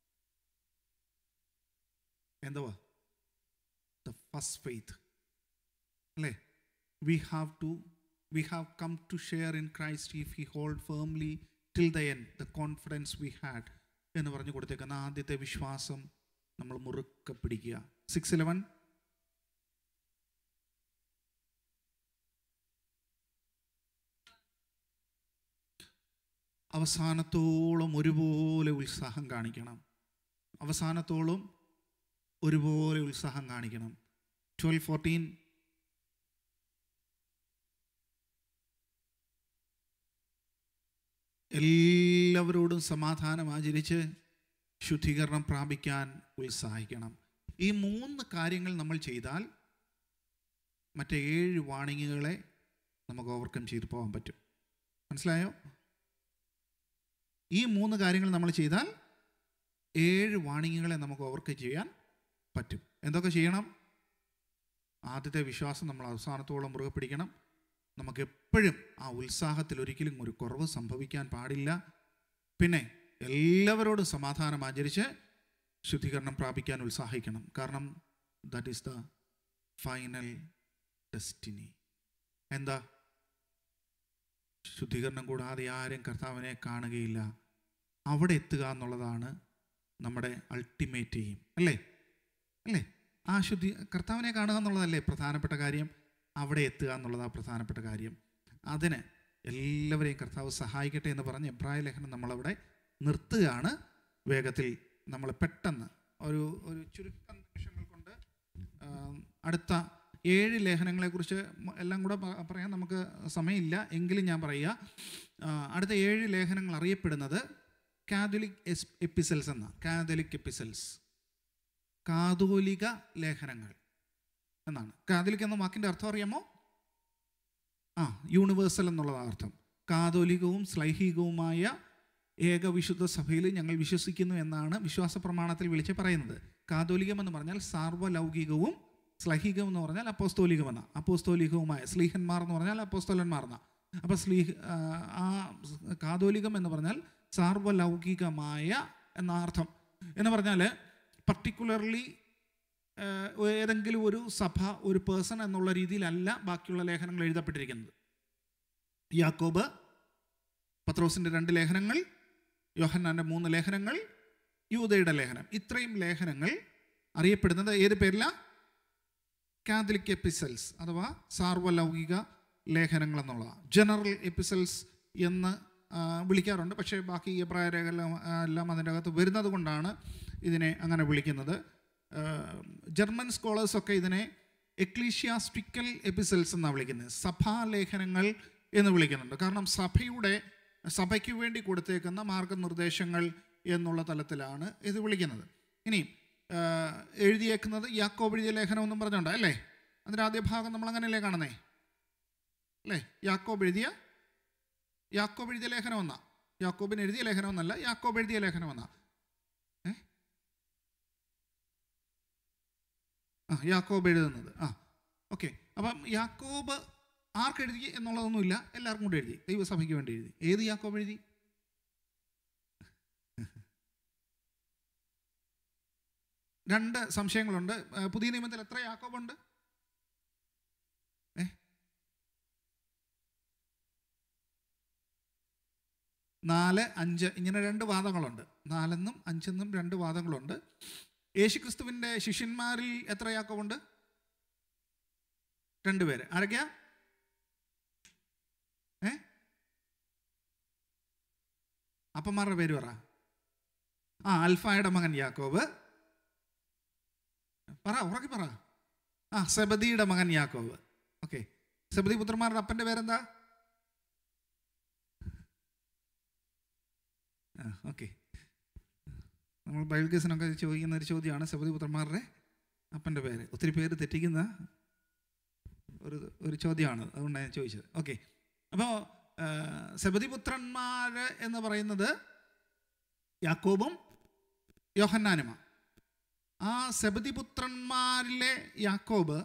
എന്തുവാ ദ ഫസ്റ്റ് ഫെയ്ത്ത് അല്ലേ we have to we have come to share in Christ if he hold firmly till the end the confidence we had എന്ന് പറഞ്ഞു കൊടുത്തേക്കുന്ന ആദ്യത്തെ വിശ്വാസം നമ്മൾ മുറുക്കെ പിടിക്കുക സിക്സ് ഇലവൻ അവസാനത്തോളം ഒരുപോലെ ഉത്സാഹം കാണിക്കണം അവസാനത്തോളം ഒരുപോലെ ഉത്സാഹം കാണിക്കണം ട്വൽവ് ഫോർട്ടീൻ എല്ലാവരോടും സമാധാനം ആചരിച്ച് ശുദ്ധീകരണം പ്രാപിക്കാൻ ഉത്സാഹിക്കണം ഈ മൂന്ന് കാര്യങ്ങൾ നമ്മൾ ചെയ്താൽ മറ്റേ ഏഴ് വാണിങ്ങുകളെ നമുക്ക് ഓവർകം ചെയ്തു പോകാൻ പറ്റും മനസ്സിലായോ ഈ മൂന്ന് കാര്യങ്ങൾ നമ്മൾ ചെയ്താൽ ഏഴ് വാണിങ്ങുകളെ നമുക്ക് ഓവർക്ക് ചെയ്യാൻ പറ്റും എന്തൊക്കെ ചെയ്യണം ആദ്യത്തെ വിശ്വാസം നമ്മൾ അവസാനത്തോളം മുറുകെ പിടിക്കണം നമുക്ക് എപ്പോഴും ആ ഉത്സാഹത്തിൽ ഒരിക്കലും ഒരു കുറവ് സംഭവിക്കാൻ പാടില്ല പിന്നെ എല്ലാവരോടും സമാധാനം ആചരിച്ച് ശുദ്ധീകരണം പ്രാപിക്കാൻ ഉത്സാഹിക്കണം കാരണം that is the final destiny എന്താ ശുദ്ധീകരണം കൂടാതെ ആരും കർത്താവിനെ കാണുകയില്ല അവിടെ എത്തുക എന്നുള്ളതാണ് നമ്മുടെ അൾട്ടിമേറ്റ് എയിം അല്ലേ അല്ലേ ആ ശുദ്ധി കർത്താവിനെ കാണുക എന്നുള്ളതല്ലേ പ്രധാനപ്പെട്ട കാര്യം അവിടെ എത്തുക എന്നുള്ളതാണ് പ്രധാനപ്പെട്ട കാര്യം അതിന് എല്ലാവരെയും കർത്താവ് സഹായിക്കട്ടെ എന്ന് പറഞ്ഞ് എബ്രായ ലേഖനം നമ്മളവിടെ നിർത്തുകയാണ് വേഗത്തിൽ നമ്മൾ പെട്ടെന്ന് ഒരു ഒരു ചുരുക്കം നിമിഷങ്ങൾ കൊണ്ട് ആ, അടുത്ത ഏഴ് ലേഖനങ്ങളെക്കുറിച്ച് മ- എല്ലാം കൂടെ പ- പറയാൻ നമുക്ക് സമയമില്ല എങ്കിലും ഞാൻ പറയുക ആ, അടുത്ത ഏഴ് ലേഖനങ്ങൾ അറിയപ്പെടുന്നത് കാതോലിക് എസ് എപ്പിസൽസ് എന്ന കാതോലിക് എപ്പിസൽസ് കാതോലിക ലേഖനങ്ങൾ എന്നാണ് കാതോലിക് എന്ന വാക്കിൻ്റെ അർത്ഥം അറിയാമോ ആ യൂണിവേഴ്സൽ എന്നുള്ളതാണ് അർത്ഥം കാതോലികവും ശ്ലൈഹികവുമായ ഏകവിശുദ്ധ സഭയിൽ ഞങ്ങൾ വിശ്വസിക്കുന്നു എന്നാണ് വിശ്വാസ പ്രമാണത്തിൽ വിളിച്ച് പറയുന്നത് കാതോലികം എന്ന് പറഞ്ഞാൽ സാർവലൗകികവും ശ്ലൈഹികം എന്ന് പറഞ്ഞാൽ അപ്പോസ്തോലികം എന്ന അപ്പോസ്തോലികവുമായ സ്ലീഹന്മാർ എന്ന് പറഞ്ഞാൽ അപ്പോസ്തോലന്മാർ എന്ന അപ്പോൾ സ്ലീഹ് ആ, ആ കാതോലികം എന്ന് പറഞ്ഞാൽ സാർവലൗകികമായ എന്ന അർത്ഥം എന്ന് പറഞ്ഞാൽ പർട്ടിക്കുലർലി ഏതെങ്കിലും ഒരു സഭ ഒരു പേഴ്സൺ എന്നുള്ള രീതിയിലല്ല ബാക്കിയുള്ള ലേഖനങ്ങൾ എഴുതപ്പെട്ടിരിക്കുന്നത് യാക്കോബ് പത്രോസിൻ്റെ രണ്ട് ലേഖനങ്ങൾ യോഹന്നാൻ്റെ മൂന്ന് ലേഖനങ്ങൾ യൂതയുടെ ലേഖനം ഇത്രയും ലേഖനങ്ങൾ അറിയപ്പെടുന്നത് ഏത് പേരില കാതലിക് എപ്പിസൽസ് അഥവാ സാർവലൗകിക ലേഖനങ്ങൾ എന്നുള്ളതാണ് ജനറൽ എപ്പിസൽസ് എന്ന് ആ, വിളിക്കാറുണ്ട് പക്ഷേ ബാക്കി എബ്രായ രേഖയെല്ലാം ആ, എല്ലാം അതിൻ്റെ അകത്ത് വരുന്നത് കൊണ്ടാണ് ഇതിനെ അങ്ങനെ വിളിക്കുന്നത് ആ, ജർമ്മൻ സ്കോളേഴ്സൊക്കെ ഇതിനെ എക്ലീഷ്യാസ്റ്റിക്കൽ എപ്പിസൽസ് എന്നാണ് വിളിക്കുന്നത് സഭാലേഖനങ്ങൾ എന്ന് വിളിക്കുന്നുണ്ട് കാരണം സഭയുടെ സഭയ്ക്ക് വേണ്ടി കൊടുത്തേക്കുന്ന മാർഗനിർദ്ദേശങ്ങൾ എന്നുള്ള തലത്തിലാണ് ഇത് വിളിക്കുന്നത് ഇനി ആ, എഴുതിയേക്കുന്നത് യാക്കോബ് എഴുതിയ ലേഖനം എന്നും പറഞ്ഞുകൊണ്ട് അല്ലേ അതിൻ്റെ ആദ്യ ഭാഗം നമ്മൾ അങ്ങനെയല്ലേ കാണുന്നേ അല്ലേ യാക്കോബ് എഴുതിയ യാക്കോബ് എഴുതിയ ലേഖനം എന്നാ യാക്കോബിന് എഴുതിയ ലേഖനം എന്നല്ല യാക്കോബ് എഴുതിയ ലേഖനം എന്നാ ഏ ആ യാക്കോബ് എഴുതുന്നത് ആ ഓക്കെ അപ്പം യാക്കോബ് ആർക്ക് എഴുതി എന്നുള്ളതൊന്നുമില്ല എല്ലാവർക്കും കൂടി എഴുതി ദൈവസഭയ്ക്ക് വേണ്ടി എഴുതി ഏത് യാക്കോബ് എഴുതി രണ്ട് സംശയങ്ങളുണ്ട് ആ, പുതിയ നിയമത്തിൽ എത്ര യാക്കോബുണ്ട് ഏ നാല് അഞ്ച് ഇങ്ങനെ രണ്ട് വാദങ്ങളുണ്ട് നാലെന്നും അഞ്ചെന്നും രണ്ട് വാദങ്ങളുണ്ട് യേശുക്രിസ്തുവിൻ്റെ ശിഷ്യന്മാരിൽ എത്ര യാക്കോബുണ്ട് രണ്ടുപേര് ആരൊക്കെയാ ഏ അപ്പന്മാരുടെ പേര് പറ ആ അൽഫായുടെ മകൻ യാക്കോബ് പറ ഉറക്കി പറ ആ സെബദിയുടെ മകൻ യാക്കോബ് ഓക്കെ സെബദി പുത്രന്മാരുടെ അപ്പൻ്റെ പേരെന്താ ആ ഓക്കെ നമ്മൾ ബൈബിൾ കേസിനൊക്കെ ചോദിക്കുന്ന ഒരു ചോദ്യമാണ് സെബദി പുത്രന്മാരുടെ അപ്പൻ്റെ പേര് ഒത്തിരി പേര് തെറ്റിക്കുന്ന ഒരു ഒരു ചോദ്യമാണ് അതുകൊണ്ടാണ് ഞാൻ ചോദിച്ചത് ഓക്കെ അപ്പോൾ സെബദി പുത്രന്മാർ എന്ന് പറയുന്നത് യാക്കോബും യോഹന്നാനുമാണ് ആ സെബദി പുത്രന്മാരിലെ യാക്കോബ്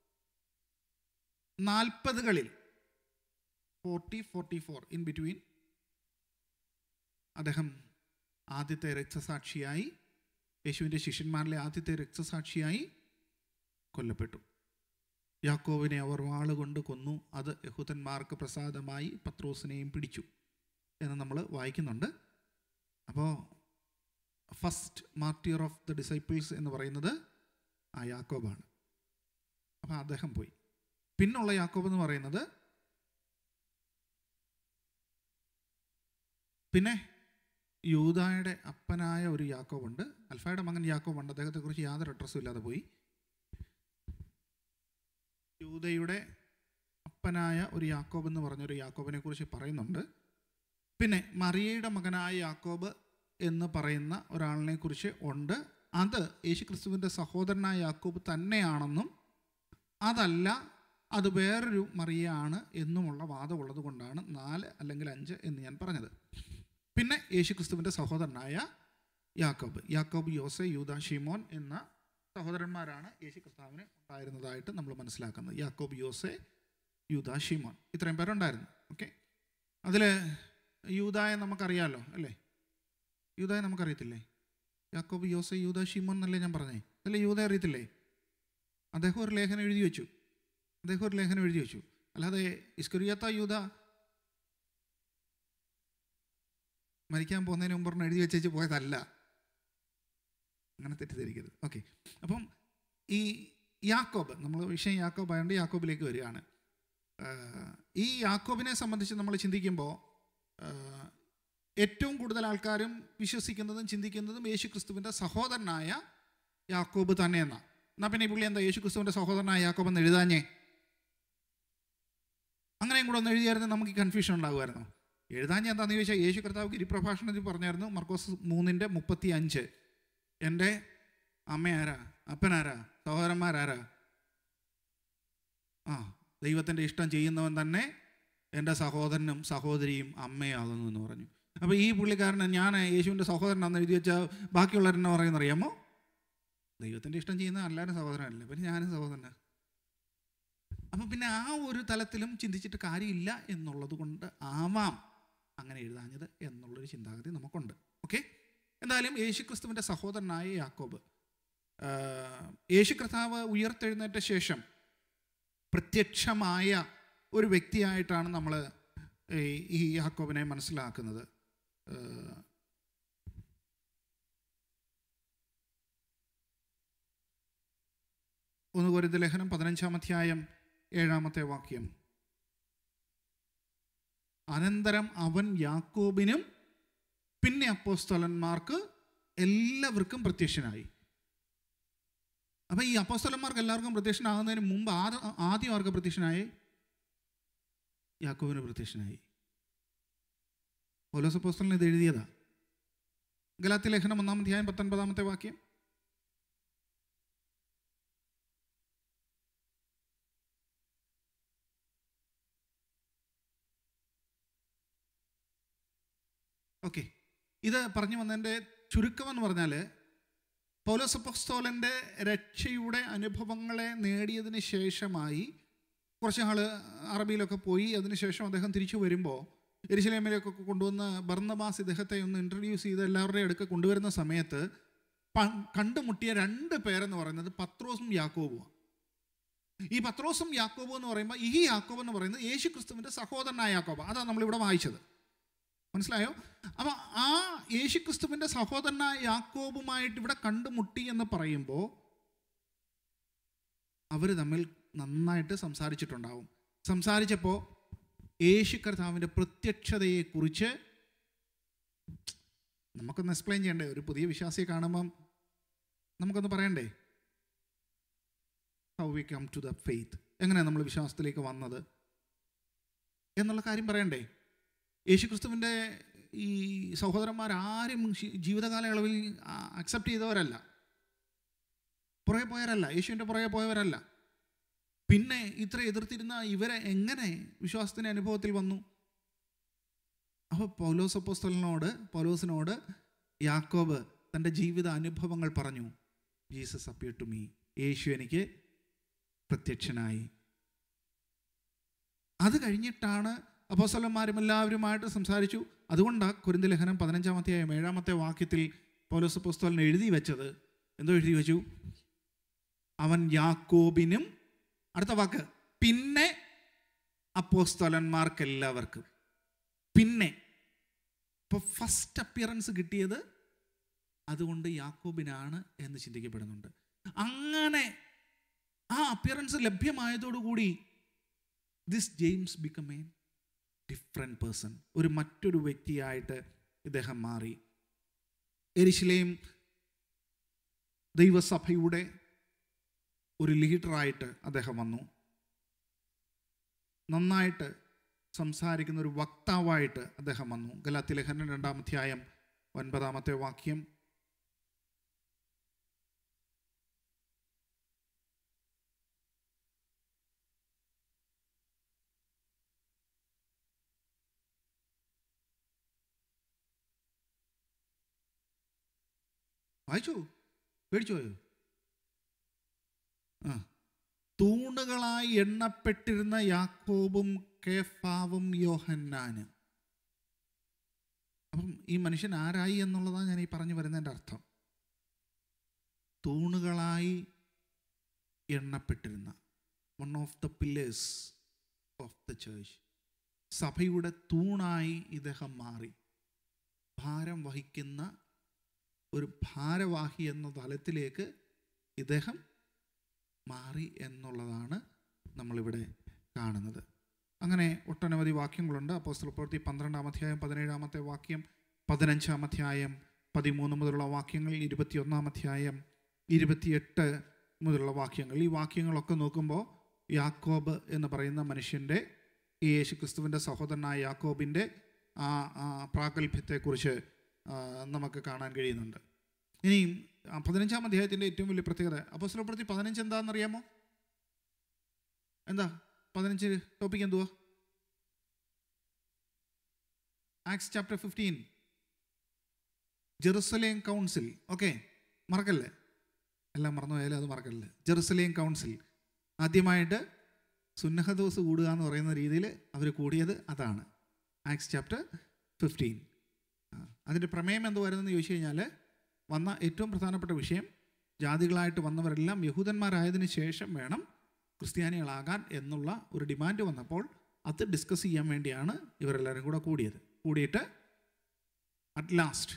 നാൽപ്പതുകളിൽ forty forty four in between അദ്ദേഹം ആദ്യത്തെ രക്തസാക്ഷിയായി യേശുവിൻ്റെ ശിഷ്യന്മാരിലെ ആദ്യത്തെ രക്തസാക്ഷിയായി കൊല്ലപ്പെട്ടു യാക്കോവിനെ അവർ വാളുകൊണ്ട് കൊന്നു അത് യഹൂദന്മാർക്ക് പ്രസാദമായി പത്രോസിനെയും പിടിച്ചു എന്ന് നമ്മൾ വായിക്കുന്നുണ്ട് അപ്പോൾ first martyr of the disciples എന്ന് പറയുന്നത് ആ യാക്കോബാണ് അപ്പോൾ അദ്ദേഹം പോയി പിന്നുള്ള യാക്കോബ് എന്ന് പറയുന്നത് പിന്നെ യൂതായുടെ അപ്പനായ ഒരു യാക്കോബുണ്ട് അൽഫായുടെ മകൻ യാക്കോബുണ്ട് അദ്ദേഹത്തെക്കുറിച്ച് യാതൊരു അഡ്രസ്സും ഇല്ലാതെ പോയി യൂതയുടെ അപ്പനായ ഒരു യാക്കോബ് എന്ന് പറഞ്ഞൊരു യാക്കോബിനെ കുറിച്ച് പറയുന്നുണ്ട് പിന്നെ മറിയയുടെ മകനായ യാക്കോബ് എന്ന് പറയുന്ന ഒരാളിനെ കുറിച്ച് ഉണ്ട് അത് യേശുക്രിസ്തുവിൻ്റെ സഹോദരനായ യാക്കോബ് തന്നെയാണെന്നും അതല്ല അത് വേറൊരു മറിയാണ് എന്നുമുള്ള വാദമുള്ളത് കൊണ്ടാണ് നാല് അല്ലെങ്കിൽ അഞ്ച് എന്ന് ഞാൻ പറഞ്ഞത് പിന്നെ യേശു ക്രിസ്തുവിൻ്റെ സഹോദരനായ യാക്കോബ് യാക്കോബ് യോസെ യൂദ ഷിമോൻ എന്ന സഹോദരന്മാരാണ് യേശു ക്രിസ്താവിന് ഉണ്ടായിരുന്നതായിട്ട് നമ്മൾ മനസ്സിലാക്കുന്നത് യാക്കോബ് യോസെ യൂദ ഷിമോൻ ഇത്രയും പേരുണ്ടായിരുന്നു ഓക്കെ അതിൽ യൂതായെ നമുക്കറിയാമല്ലോ അല്ലേ യൂതായെ നമുക്കറിയത്തില്ലേ യാക്കോബ് യോസെ യൂദ ഷിമോൻ എന്നല്ലേ ഞാൻ പറഞ്ഞേ അല്ലേ യൂത അറിയത്തില്ലേ അദ്ദേഹം ഒരു ലേഖനം എഴുതി വെച്ചു അദ്ദേഹം ഒരു ലേഖനം എഴുതി വെച്ചു അല്ലാതെ ഇസ്കുരിയത്ത യൂത മരിക്കാൻ പോകുന്നതിന് മുമ്പ് ഒരെണ്ണം എഴുതി വെച്ചേച്ച് പോയതല്ല അങ്ങനെ തെറ്റിദ്ധരിക്കരുത് ഓക്കെ അപ്പം ഈ യാക്കോബ് നമ്മൾ വിഷയം യാക്കോബ് ആയതുകൊണ്ട് യാക്കോബിലേക്ക് വരികയാണ് ആഹ് ഈ യാക്കോബിനെ സംബന്ധിച്ച് നമ്മൾ ചിന്തിക്കുമ്പോൾ ആഹ് ഏറ്റവും കൂടുതൽ ആൾക്കാരും വിശ്വസിക്കുന്നതും ചിന്തിക്കുന്നതും യേശു ക്രിസ്തുവിൻ്റെ സഹോദരനായ യാക്കോബ് തന്നെയെന്നാണ് എന്നാൽ പിന്നെ ഈ പുള്ളി എന്താ യേശു ക്രിസ്തുവിൻ്റെ സഹോദരനായ യാക്കോബ് എന്ന് എഴുതാഞ്ഞേ അങ്ങനെയും കൂടെ ഒന്ന് എഴുതിയായിരുന്നു നമുക്ക് കൺഫ്യൂഷൻ ഉണ്ടാകുമായിരുന്നു എഴുതാഞ്ഞ എന്താണെന്ന് ചോദിച്ചാൽ യേശു കർത്താവ് ഗിരിപ്രഭാഷണത്തിൽ പറഞ്ഞായിരുന്നു മർക്കോസ് മൂന്നിൻ്റെ മുപ്പത്തി അഞ്ച് എൻ്റെ അമ്മയാരാ അപ്പനാരാ സഹോദരന്മാരാരാ ആ ദൈവത്തിൻ്റെ ഇഷ്ടം ചെയ്യുന്നവൻ തന്നെ എൻ്റെ സഹോദരനും സഹോദരിയും അമ്മയാകുന്നു എന്ന് പറഞ്ഞു അപ്പോൾ ഈ പുള്ളിക്കാരന് ഞാൻ യേശുവിൻ്റെ സഹോദരനാണെന്ന് എഴുതി വെച്ചാൽ ബാക്കിയുള്ളവരെന്നെ പറയുന്ന അറിയാമോ ദൈവത്തിൻ്റെ ഇഷ്ടം ചെയ്യുന്ന എല്ലാവരും സഹോദരനല്ലേ പിന്നെ ഞാനും സഹോദരനാണ് അപ്പം പിന്നെ ആ ഒരു തലത്തിലും ചിന്തിച്ചിട്ട് കാര്യമില്ല എന്നുള്ളത് കൊണ്ട് ആവാം അങ്ങനെ എഴുതാഞ്ഞത് എന്നുള്ളൊരു ചിന്താഗതി നമുക്കുണ്ട് ഓക്കെ എന്തായാലും യേശു ക്രിസ്തുവിൻ്റെ സഹോദരനായ യാക്കോബ് ആഹ് യേശു കർത്താവ് ഉയർത്തെഴുന്നേറ്റ ശേഷം പ്രത്യക്ഷമായ ഒരു വ്യക്തിയായിട്ടാണ് നമ്മൾ ഈ യാക്കോബിനെ മനസ്സിലാക്കുന്നത് ആഹ് ഒന്ന് കൊരിന്ത ലേഖനം പതിനഞ്ചാം അധ്യായം ഏഴാമത്തെ വാക്യം അനന്തരം അവൻ യാക്കോബിനും പിന്നെ അപ്പോസ്തലന്മാർക്ക് എല്ലാവർക്കും പ്രത്യക്ഷനായി അപ്പം ഈ അപ്പോസ്തലന്മാർക്ക് എല്ലാവർക്കും പ്രത്യക്ഷനാകുന്നതിന് മുമ്പ് ആദ്യ ആദ്യം ആർക്ക് പ്രത്യക്ഷനായി യാക്കോബിന് പ്രത്യക്ഷനായി പൗലോസ് അപ്പോസ്തലൻ ഇത് എഴുതിയതാ ഗലാത്തി ലേഖനം ഒന്നാം അധ്യായം പത്തൊൻപതാമത്തെ വാക്യം ഓക്കെ ഇത് പറഞ്ഞു വന്നതിൻ്റെ ചുരുക്കം എന്ന് പറഞ്ഞാൽ പൗലോസപ്പസ്തോലൻ്റെ രക്ഷയുടെ അനുഭവങ്ങളെ നേടിയതിന് ശേഷമായി കുറച്ച് നാൾ അറബിയിലൊക്കെ പോയി അതിനുശേഷം അദ്ദേഹം തിരിച്ചു വരുമ്പോൾ എരിശിലേമിലേക്ക് കൊണ്ടുവന്ന് ബർന്നബാസ് ഇദ്ദേഹത്തെ ഒന്ന് ഇൻട്രൊഡ്യൂസ് ചെയ്ത് എല്ലാവരുടെയും അടുക്ക കൊണ്ടുവരുന്ന സമയത്ത് പ- കണ്ടുമുട്ടിയ രണ്ട് പേരെന്ന് പറയുന്നത് പത്രോസും യാക്കോബുമാണ് ഈ പത്രോസും യാക്കോബും എന്ന് പറയുമ്പോൾ ഈ യാക്കോബ് എന്ന് പറയുന്നത് യേശു ക്രിസ്തുവിൻ്റെ സഹോദരനായ യാക്കോബ് അതാണ് നമ്മളിവിടെ വായിച്ചത് മനസ്സിലായോ അപ്പം ആ യേശുക്രിസ്തുവിൻ്റെ സഹോദരനായ യാക്കോബുമായിട്ട് ഇവിടെ കണ്ടുമുട്ടി എന്ന് പറയുമ്പോൾ അവർ തമ്മിൽ നന്നായിട്ട് സംസാരിച്ചിട്ടുണ്ടാവും സംസാരിച്ചപ്പോൾ യേശു കർത്താവിൻ്റെ പ്രത്യക്ഷതയെക്കുറിച്ച് നമുക്കൊന്ന് എക്സ്പ്ലെയിൻ ചെയ്യണ്ടേ ഒരു പുതിയ വിശ്വാസിയെ കാണുമ്പം നമുക്കൊന്ന് പറയണ്ടേ how we come to the faith എങ്ങനെയാണ് നമ്മൾ വിശ്വാസത്തിലേക്ക് വന്നത് എന്നുള്ള കാര്യം പറയണ്ടേ യേശുക്രിസ്തുവിൻ്റെ ഈ സഹോദരന്മാരാരും ശി- ജീവിതകാലയളവിൽ അക്സെപ്റ്റ് ചെയ്തവരല്ല പുറകെ പോയവരല്ല യേശുവിൻ്റെ പുറകെ പോയവരല്ല പിന്നെ ഇത്ര എതിർത്തിരുന്ന ഇവരെ എങ്ങനെ വിശ്വാസത്തിൻ്റെ അനുഭവത്തിൽ വന്നു അപ്പോൾ പൗലോസ് അപ്പോസ്തലനോട് പൗലോസിനോട് യാക്കോബ് തൻ്റെ ജീവിത അനുഭവങ്ങൾ പറഞ്ഞു ജീസസ് അപ്പിയർ ടു മീ യേശു എനിക്ക് പ്രത്യക്ഷനായി അത് കഴിഞ്ഞിട്ടാണ് അപ്പോസ്തലന്മാരും എല്ലാവരുമായിട്ട് സംസാരിച്ചു അതുകൊണ്ടാണ് കുരിന്ത ലേഖനം പതിനഞ്ചാമത്തെ ഏഴാമത്തെ വാക്യത്തിൽ പൗലോസ് അപ്പോസ്തലൻ എഴുതി വെച്ചത് എന്തോ എഴുതി വെച്ചു അവൻ യാക്കോബിനും അടുത്ത വാക്ക് പിന്നെ അപ്പോസ്തലന്മാർക്കെല്ലാവർക്കും പിന്നെ ഇപ്പോൾ ഫസ്റ്റ് അപ്പിയറൻസ് കിട്ടിയത് അതുകൊണ്ട് യാക്കോബിനാണ് എന്ന് ചിന്തിക്കപ്പെടുന്നുണ്ട് അങ്ങനെ ആ അപ്പിയറൻസ് ലഭ്യമായതോടുകൂടി this James become a different person ഒരു മറ്റൊരു വ്യക്തിയായിട്ട് ഇദ്ദേഹം മാറി എരിശിലെയും ദൈവസഭയുടെ ഒരു ലീഡറായിട്ട് അദ്ദേഹം വന്നു നന്നായിട്ട് സംസാരിക്കുന്ന ഒരു വക്താവായിട്ട് അദ്ദേഹം വന്നു ഗലാത്തി ലേഖനം രണ്ടാം അധ്യായം ഒൻപതാമത്തെ വാക്യം വായിച്ചു പേടിച്ചു പോയോ ആ തൂണുകളായി എണ്ണപ്പെട്ടിരുന്ന യാക്കോബും കേഫാവും യോഹന്നാനും അപ്പം ഈ മനുഷ്യൻ ആരായി എന്നുള്ളതാണ് ഞാൻ ഈ പറഞ്ഞു വരുന്നതിൻ്റെ അർത്ഥം തൂണുകളായി എണ്ണപ്പെട്ടിരുന്ന one of the pillars of the church സഭയുടെ തൂണായി ഇദ്ദേഹം മാറി ഭാരം വഹിക്കുന്ന ഒരു ഭാരവാഹി എന്ന തലത്തിലേക്ക് ഇദ്ദേഹം മാറി എന്നുള്ളതാണ് നമ്മളിവിടെ കാണുന്നത് അങ്ങനെ ഒട്ടനവധി വാക്യങ്ങളുണ്ട് അപ്പോസ്തല പ്രവൃത്തി പന്ത്രണ്ടാം അധ്യായം പതിനേഴാമത്തെ വാക്യം പതിനഞ്ചാം അധ്യായം പതിമൂന്ന് മുതലുള്ള വാക്യങ്ങൾ ഇരുപത്തിയൊന്നാം അധ്യായം ഇരുപത്തിയെട്ട് മുതലുള്ള വാക്യങ്ങൾ ഈ വാക്യങ്ങളൊക്കെ നോക്കുമ്പോൾ യാക്കോബ് എന്ന് പറയുന്ന മനുഷ്യൻ്റെ ഈ യേശു ക്രിസ്തുവിൻ്റെ സഹോദരനായ യാക്കോബിൻ്റെ ആ ആ പ്രാഗൽഭ്യത്തെക്കുറിച്ച് ആ, നമുക്ക് കാണാൻ കഴിയുന്നുണ്ട് ഇനിയും ആ പതിനഞ്ചാം അധ്യായത്തിൻ്റെ ഏറ്റവും വലിയ പ്രത്യേകത അപ്പോസ്തല പ്രവൃത്തി പതിനഞ്ച് എന്താണെന്നറിയാമോ എന്താ പതിനഞ്ച് ടോപ്പിക് എന്തുവാ Acts chapter fifteen Jerusalem council okay മറക്കല്ലേ എല്ലാം മറന്നു പോയാലും അത് മറക്കല്ലേ ജെറുസലേം കൗൺസിൽ ആദ്യമായിട്ട് സുന്നഹദോസ് കൂടുക എന്ന് പറയുന്ന രീതിയിൽ അവർ കൂടിയത് അതാണ് ആക്സ് ചാപ്റ്റർ ഫിഫ്റ്റീൻ അതിൻ്റെ പ്രമേയം എന്തുവായിരുന്നെന്ന് ചോദിച്ചു കഴിഞ്ഞാൽ വന്ന ഏറ്റവും പ്രധാനപ്പെട്ട വിഷയം ജാതികളായിട്ട് വന്നവരെല്ലാം യഹൂദന്മാരായതിനു ശേഷം വേണം ക്രിസ്ത്യാനികളാകാൻ എന്നുള്ള ഒരു ഡിമാൻഡ് വന്നപ്പോൾ അത് ഡിസ്കസ് ചെയ്യാൻ വേണ്ടിയാണ് ഇവരെല്ലാവരും കൂടെ കൂടിയത് കൂടിയിട്ട് at last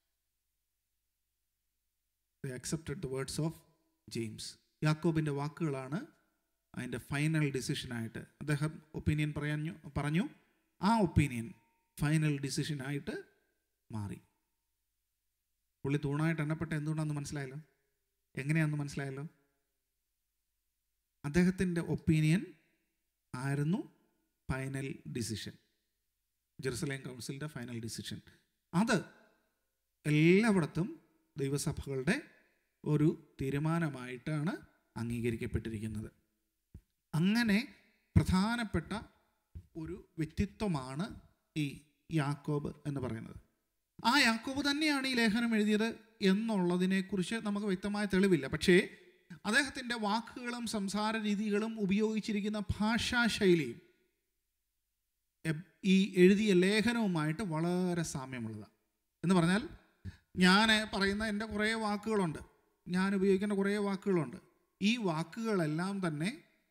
accepted the words of James യാക്കോബിൻ്റെ വാക്കുകളാണ് അതിൻ്റെ ഫൈനൽ ഡിസിഷനായിട്ട് അദ്ദേഹം ഒപ്പീനിയൻ പറഞ്ഞു പറഞ്ഞു ആ ഒപ്പീനിയൻ ഫൈനൽ ഡിസിഷനായിട്ട് മാറി പുള്ളി തൂണായിട്ട് എണ്ണപ്പെട്ട എന്തുകൊണ്ടാണെന്ന് മനസ്സിലായല്ലോ എങ്ങനെയാണെന്ന് മനസ്സിലായല്ലോ അദ്ദേഹത്തിൻ്റെ ഒപ്പീനിയൻ ആയിരുന്നു ഫൈനൽ ഡിസിഷൻ ജെറുസലേം കൗൺസിലിൻ്റെ ഫൈനൽ ഡിസിഷൻ അത് എല്ലായിടത്തും ദൈവസഭകളുടെ ഒരു തീരുമാനമായിട്ടാണ് അംഗീകരിക്കപ്പെട്ടിരിക്കുന്നത് അങ്ങനെ പ്രധാനപ്പെട്ട ഒരു വ്യക്തിത്വമാണ് ഈ യാക്കോബ് എന്ന് പറയുന്നത് ആ യാക്കോബ് തന്നെയാണ് ഈ ലേഖനം എഴുതിയത് എന്നുള്ളതിനെക്കുറിച്ച് നമുക്ക് വ്യക്തമായ തെളിവില്ല പക്ഷേ അദ്ദേഹത്തിൻ്റെ വാക്കുകളും സംസാര രീതികളും ഉപയോഗിച്ചിരിക്കുന്ന ഭാഷാശൈലിയും എ- ഈ എഴുതിയ ലേഖനവുമായിട്ട് വളരെ സാമ്യമുള്ളതാണ് എന്ന് പറഞ്ഞാൽ ഞാൻ പറയുന്ന എൻ്റെ കുറേ വാക്കുകളുണ്ട് ഞാൻ ഉപയോഗിക്കുന്ന കുറേ വാക്കുകളുണ്ട് ഈ വാക്കുകളെല്ലാം തന്നെ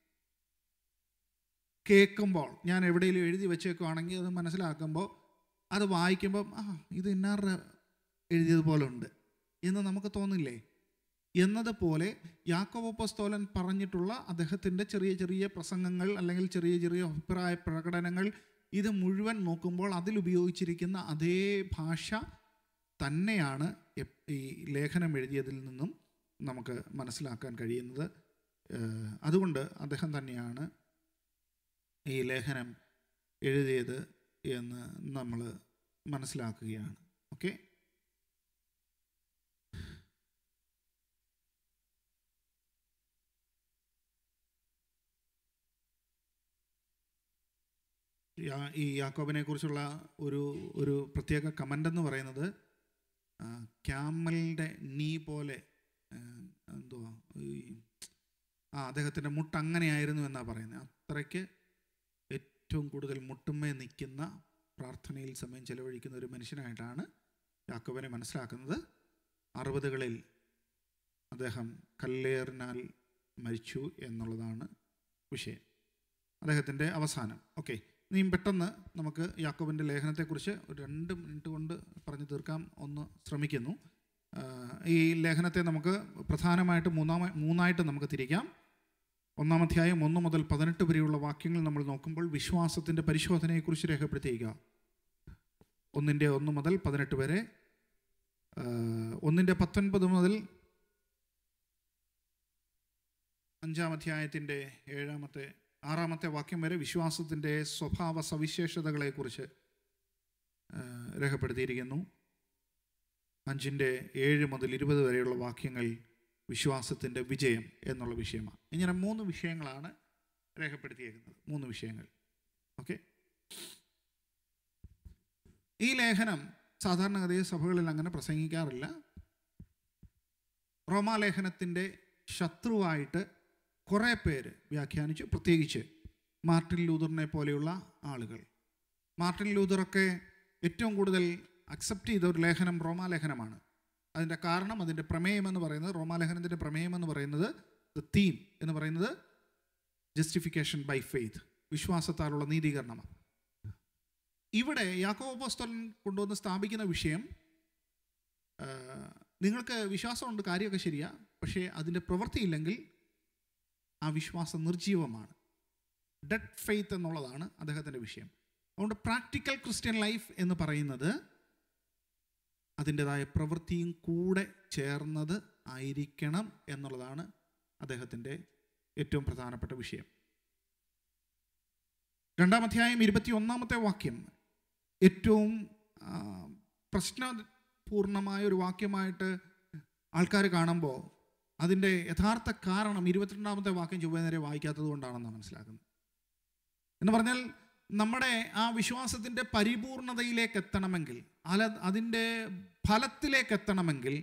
കേൾക്കുമ്പോൾ ഞാൻ എവിടെയെങ്കിലും എഴുതി വെച്ചേക്കുവാണെങ്കിൽ അത് മനസ്സിലാക്കുമ്പോൾ അത് വായിക്കുമ്പം ആ ഇത് ഇന്നാരുടെ എഴുതിയതുപോലെ ഉണ്ട് എന്ന് നമുക്ക് തോന്നില്ലേ എന്നതുപോലെ യാക്കോബോപ്പസ്തോലൻ പറഞ്ഞിട്ടുള്ള അദ്ദേഹത്തിൻ്റെ ചെറിയ ചെറിയ പ്രസംഗങ്ങൾ അല്ലെങ്കിൽ ചെറിയ ചെറിയ അഭിപ്രായ പ്രകടനങ്ങൾ ഇത് മുഴുവൻ നോക്കുമ്പോൾ അതിൽ ഉപയോഗിച്ചിരിക്കുന്ന അതേ ഭാഷ തന്നെയാണ് എപ്- ഈ ലേഖനം എഴുതിയതിൽ നിന്നും നമുക്ക് മനസ്സിലാക്കാൻ കഴിയുന്നത് ഏഹ് അതുകൊണ്ട് അദ്ദേഹം തന്നെയാണ് ഈ ലേഖനം എഴുതിയത് എന്ന് നമ്മൾ മനസ്സിലാക്കുകയാണ് ഓക്കെ യാ- ഈ യാക്കോബിനെ കുറിച്ചുള്ള ഒരു ഒരു പ്രത്യേക കമൻ്റ് എന്ന് പറയുന്നത് ആ, ക്യാമലിൻ്റെ നീ പോലെ ആ, എന്തുവാ ഈ ആ അദ്ദേഹത്തിൻ്റെ മുട്ട് അങ്ങനെയായിരുന്നു എന്നാണ് പറയുന്നത് അത്രയ്ക്ക് ഏറ്റവും കൂടുതൽ മുട്ടുമ്മേ നിൽക്കുന്ന പ്രാർത്ഥനയിൽ സമയം ചെലവഴിക്കുന്ന ഒരു മനുഷ്യനായിട്ടാണ് യാക്കോബിനെ മനസ്സിലാക്കുന്നത് അറുപതുകളിൽ അദ്ദേഹം കല്ലേറിനാൽ മരിച്ചു എന്നുള്ളതാണ് വിഷയം അദ്ദേഹത്തിൻ്റെ അവസാനം ഓക്കെ ഇനിയും പെട്ടെന്ന് നമുക്ക് യാക്കോബിൻ്റെ ലേഖനത്തെക്കുറിച്ച് ഒരു രണ്ട് മിനിറ്റ് കൊണ്ട് പറഞ്ഞു തീർക്കാൻ ഒന്ന് ശ്രമിക്കുന്നു ആ, ഈ ലേഖനത്തെ നമുക്ക് പ്രധാനമായിട്ട് മൂന്നാമ മൂന്നായിട്ട് നമുക്ക് തിരിക്കാം ഒന്നാം അധ്യായം ഒന്ന് മുതൽ പതിനെട്ട് വരെയുള്ള വാക്യങ്ങൾ നമ്മൾ നോക്കുമ്പോൾ വിശ്വാസത്തിൻ്റെ പരിശോധനയെക്കുറിച്ച് രേഖപ്പെടുത്തിയിരിക്കുക ഒന്നിൻ്റെ ഒന്ന് മുതൽ പതിനെട്ട് വരെ ആ, ഒന്നിൻ്റെ പത്തൊൻപത് മുതൽ അഞ്ചാം അധ്യായത്തിൻ്റെ ഏഴാമത്തെ ആറാമത്തെ വാക്യം വരെ വിശ്വാസത്തിൻ്റെ സ്വഭാവ സവിശേഷതകളെക്കുറിച്ച് ആ, രേഖപ്പെടുത്തിയിരിക്കുന്നു അഞ്ചിൻ്റെ ഏഴ് മുതൽ ഇരുപത് വരെയുള്ള വാക്യങ്ങൾ വിശ്വാസത്തിൻ്റെ വിജയം എന്നുള്ള വിഷയമാണ് ഇങ്ങനെ മൂന്ന് വിഷയങ്ങളാണ് രേഖപ്പെടുത്തിയിരിക്കുന്നത് മൂന്ന് വിഷയങ്ങൾ ഓക്കെ ഈ ലേഖനം സാധാരണഗതിയിൽ സഭകളിൽ അങ്ങനെ പ്രസംഗിക്കാറില്ല റോമാലേഖനത്തിൻ്റെ ശത്രുവായിട്ട് കുറേ പേര് വ്യാഖ്യാനിച്ചു പ്രത്യേകിച്ച് മാർട്ടിൻ ലൂതറിനെ പോലെയുള്ള ആളുകൾ മാർട്ടിൻ ലൂതറൊക്കെ ഏറ്റവും കൂടുതൽ അക്സെപ്റ്റ് ചെയ്ത ഒരു ലേഖനം റോമാലേഖനമാണ് അതിൻ്റെ കാരണം അതിൻ്റെ പ്രമേയം എന്ന് പറയുന്നത് റോമാലേഖനത്തിൻ്റെ പ്രമേയം എന്ന് പറയുന്നത് ദ തീം എന്ന് പറയുന്നത് ജസ്റ്റിഫിക്കേഷൻ ബൈ ഫെയ്ത്ത് വിശ്വാസത്താലുള്ള നീതീകരണമാണ് ഇവിടെ യാക്കോബോസ്തലൻ കൊണ്ടുവന്ന് സ്ഥാപിക്കുന്ന വിഷയം ആ, നിങ്ങൾക്ക് വിശ്വാസമുണ്ട് കാര്യമൊക്കെ ശരിയാ പക്ഷേ അതിൻ്റെ പ്രവൃത്തിയില്ലെങ്കിൽ ആ വിശ്വാസം നിർജീവമാണ് ഡെഡ് ഫെയ്ത്ത് എന്നുള്ളതാണ് അദ്ദേഹത്തിൻ്റെ വിഷയം അതുകൊണ്ട് പ്രാക്ടിക്കൽ ക്രിസ്ത്യൻ ലൈഫ് എന്ന് പറയുന്നത് അതിൻ്റെതായ പ്രവൃത്തിയും കൂടെ ചേർന്നത് ആയിരിക്കണം എന്നുള്ളതാണ് അദ്ദേഹത്തിൻ്റെ ഏറ്റവും പ്രധാനപ്പെട്ട വിഷയം രണ്ടാം അധ്യായം ഇരുപത്തി ഒന്നാമത്തെ വാക്യം ഏറ്റവും ആ, പ്രശ്നപൂർണമായ ഒരു വാക്യമായിട്ട് ആൾക്കാർ കാണുമ്പോൾ അതിൻ്റെ യഥാർത്ഥ കാരണം ഇരുപത്തിരണ്ടാമത്തെ വാക്യം ചൊവ്വ നേരെ വായിക്കാത്തത് കൊണ്ടാണെന്നാണ് മനസ്സിലാക്കുന്നത് എന്ന് പറഞ്ഞാൽ നമ്മുടെ ആ വിശ്വാസത്തിൻ്റെ പരിപൂർണതയിലേക്ക് എത്തണമെങ്കിൽ അല അതിൻ്റെ ഫലത്തിലേക്ക് എത്തണമെങ്കിൽ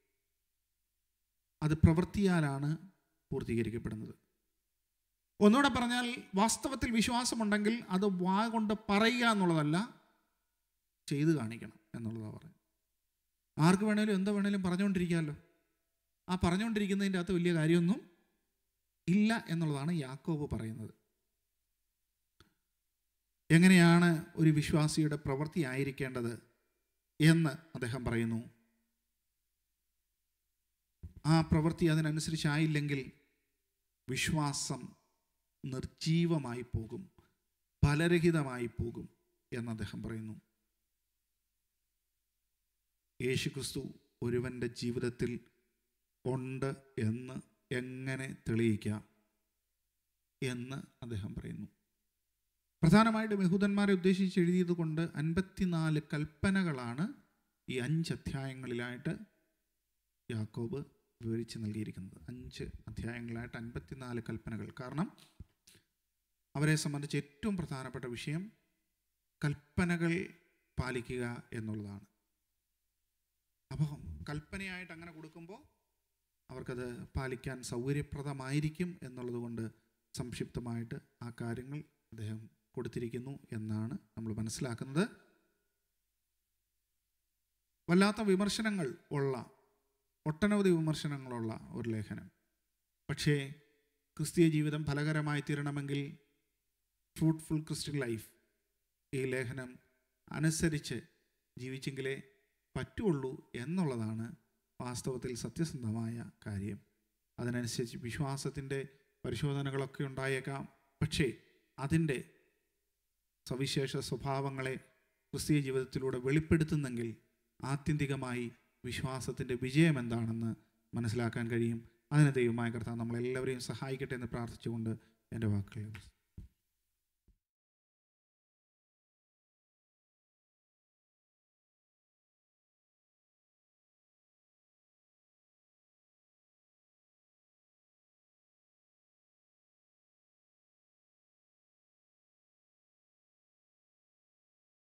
അത് പ്രവൃത്തിയാലാണ് പൂർത്തീകരിക്കപ്പെടുന്നത് ഒന്നുകൂടെ പറഞ്ഞാൽ വാസ്തവത്തിൽ വിശ്വാസമുണ്ടെങ്കിൽ അത് വാ കൊണ്ട് പറയുക എന്നുള്ളതല്ല ചെയ്ത് കാണിക്കണം എന്നുള്ളതാണ് പറയുന്നത് ആർക്ക് വേണേലും എന്താ വേണേലും പറഞ്ഞുകൊണ്ടിരിക്കാമല്ലോ ആ പറഞ്ഞുകൊണ്ടിരിക്കുന്നതിൻ്റെ അകത്ത് വലിയ കാര്യമൊന്നും ഇല്ല എന്നുള്ളതാണ് യാക്കോബ് പറയുന്നത് എങ്ങനെയാണ് ഒരു വിശ്വാസിയുടെ പ്രവൃത്തി ആയിരിക്കേണ്ടത് എന്ന് അദ്ദേഹം പറയുന്നു ആ പ്രവൃത്തി അതിനനുസരിച്ചായില്ലെങ്കിൽ വിശ്വാസം നിർജീവമായി പോകും ഫലരഹിതമായി പോകും എന്ന് അദ്ദേഹം പറയുന്നു യേശുക്രിസ്തു ഒരുവൻ്റെ ജീവിതത്തിൽ ഉണ്ട് എന്ന് എങ്ങനെ തെളിയിക്കാം എന്ന് അദ്ദേഹം പറയുന്നു പ്രധാനമായിട്ടും യഹൂദന്മാരെ ഉദ്ദേശിച്ച് എഴുതിയത് കൊണ്ട് അൻപത്തിനാല് കൽപ്പനകളാണ് ഈ അഞ്ച് അധ്യായങ്ങളിലായിട്ട് യാക്കോബ് വിവരിച്ച് നൽകിയിരിക്കുന്നത് അഞ്ച് അധ്യായങ്ങളായിട്ട് അൻപത്തിനാല് കൽപ്പനകൾ കാരണം അവരെ സംബന്ധിച്ച് ഏറ്റവും പ്രധാനപ്പെട്ട വിഷയം കൽപ്പനകൾ പാലിക്കുക എന്നുള്ളതാണ് അപ്പോൾ കൽപ്പനയായിട്ട് അങ്ങനെ കൊടുക്കുമ്പോൾ അവർക്കത് പാലിക്കാൻ സൗകര്യപ്രദമായിരിക്കും എന്നുള്ളത് കൊണ്ട് സംക്ഷിപ്തമായിട്ട് ആ കാര്യങ്ങൾ അദ്ദേഹം കൊടുത്തിരിക്കുന്നു എന്നാണ് നമ്മൾ മനസ്സിലാക്കുന്നത് വല്ലാത്ത വിമർശനങ്ങൾ ഉള്ള ഒട്ടനവധി വിമർശനങ്ങളുള്ള ഒരു ലേഖനം പക്ഷേ ക്രിസ്തീയ ജീവിതം ഫലകരമായി തീരണമെങ്കിൽ ഫ്രൂട്ട്ഫുൾ ക്രിസ്ത്യൻ ലൈഫ് ഈ ലേഖനം അനുസരിച്ച് ജീവിച്ചെങ്കിലേ പറ്റുള്ളൂ എന്നുള്ളതാണ് വാസ്തവത്തിൽ സത്യസന്ധമായ കാര്യം അതിനനുസരിച്ച് വിശ്വാസത്തിൻ്റെ പരിശോധനകളൊക്കെ ഉണ്ടായേക്കാം പക്ഷേ അതിൻ്റെ സവിശേഷ സ്വഭാവങ്ങളെ ക്രിസ്തീയ ജീവിതത്തിലൂടെ വെളിപ്പെടുത്തുന്നെങ്കിൽ ആത്യന്തികമായി വിശ്വാസത്തിൻ്റെ വിജയം എന്താണെന്ന് മനസ്സിലാക്കാൻ കഴിയും അതിന് ദൈവമായ കർത്താവ് നമ്മളെല്ലാവരെയും സഹായിക്കട്ടെ എന്ന് പ്രാർത്ഥിച്ചുകൊണ്ട് എൻ്റെ വാക്കുകൾ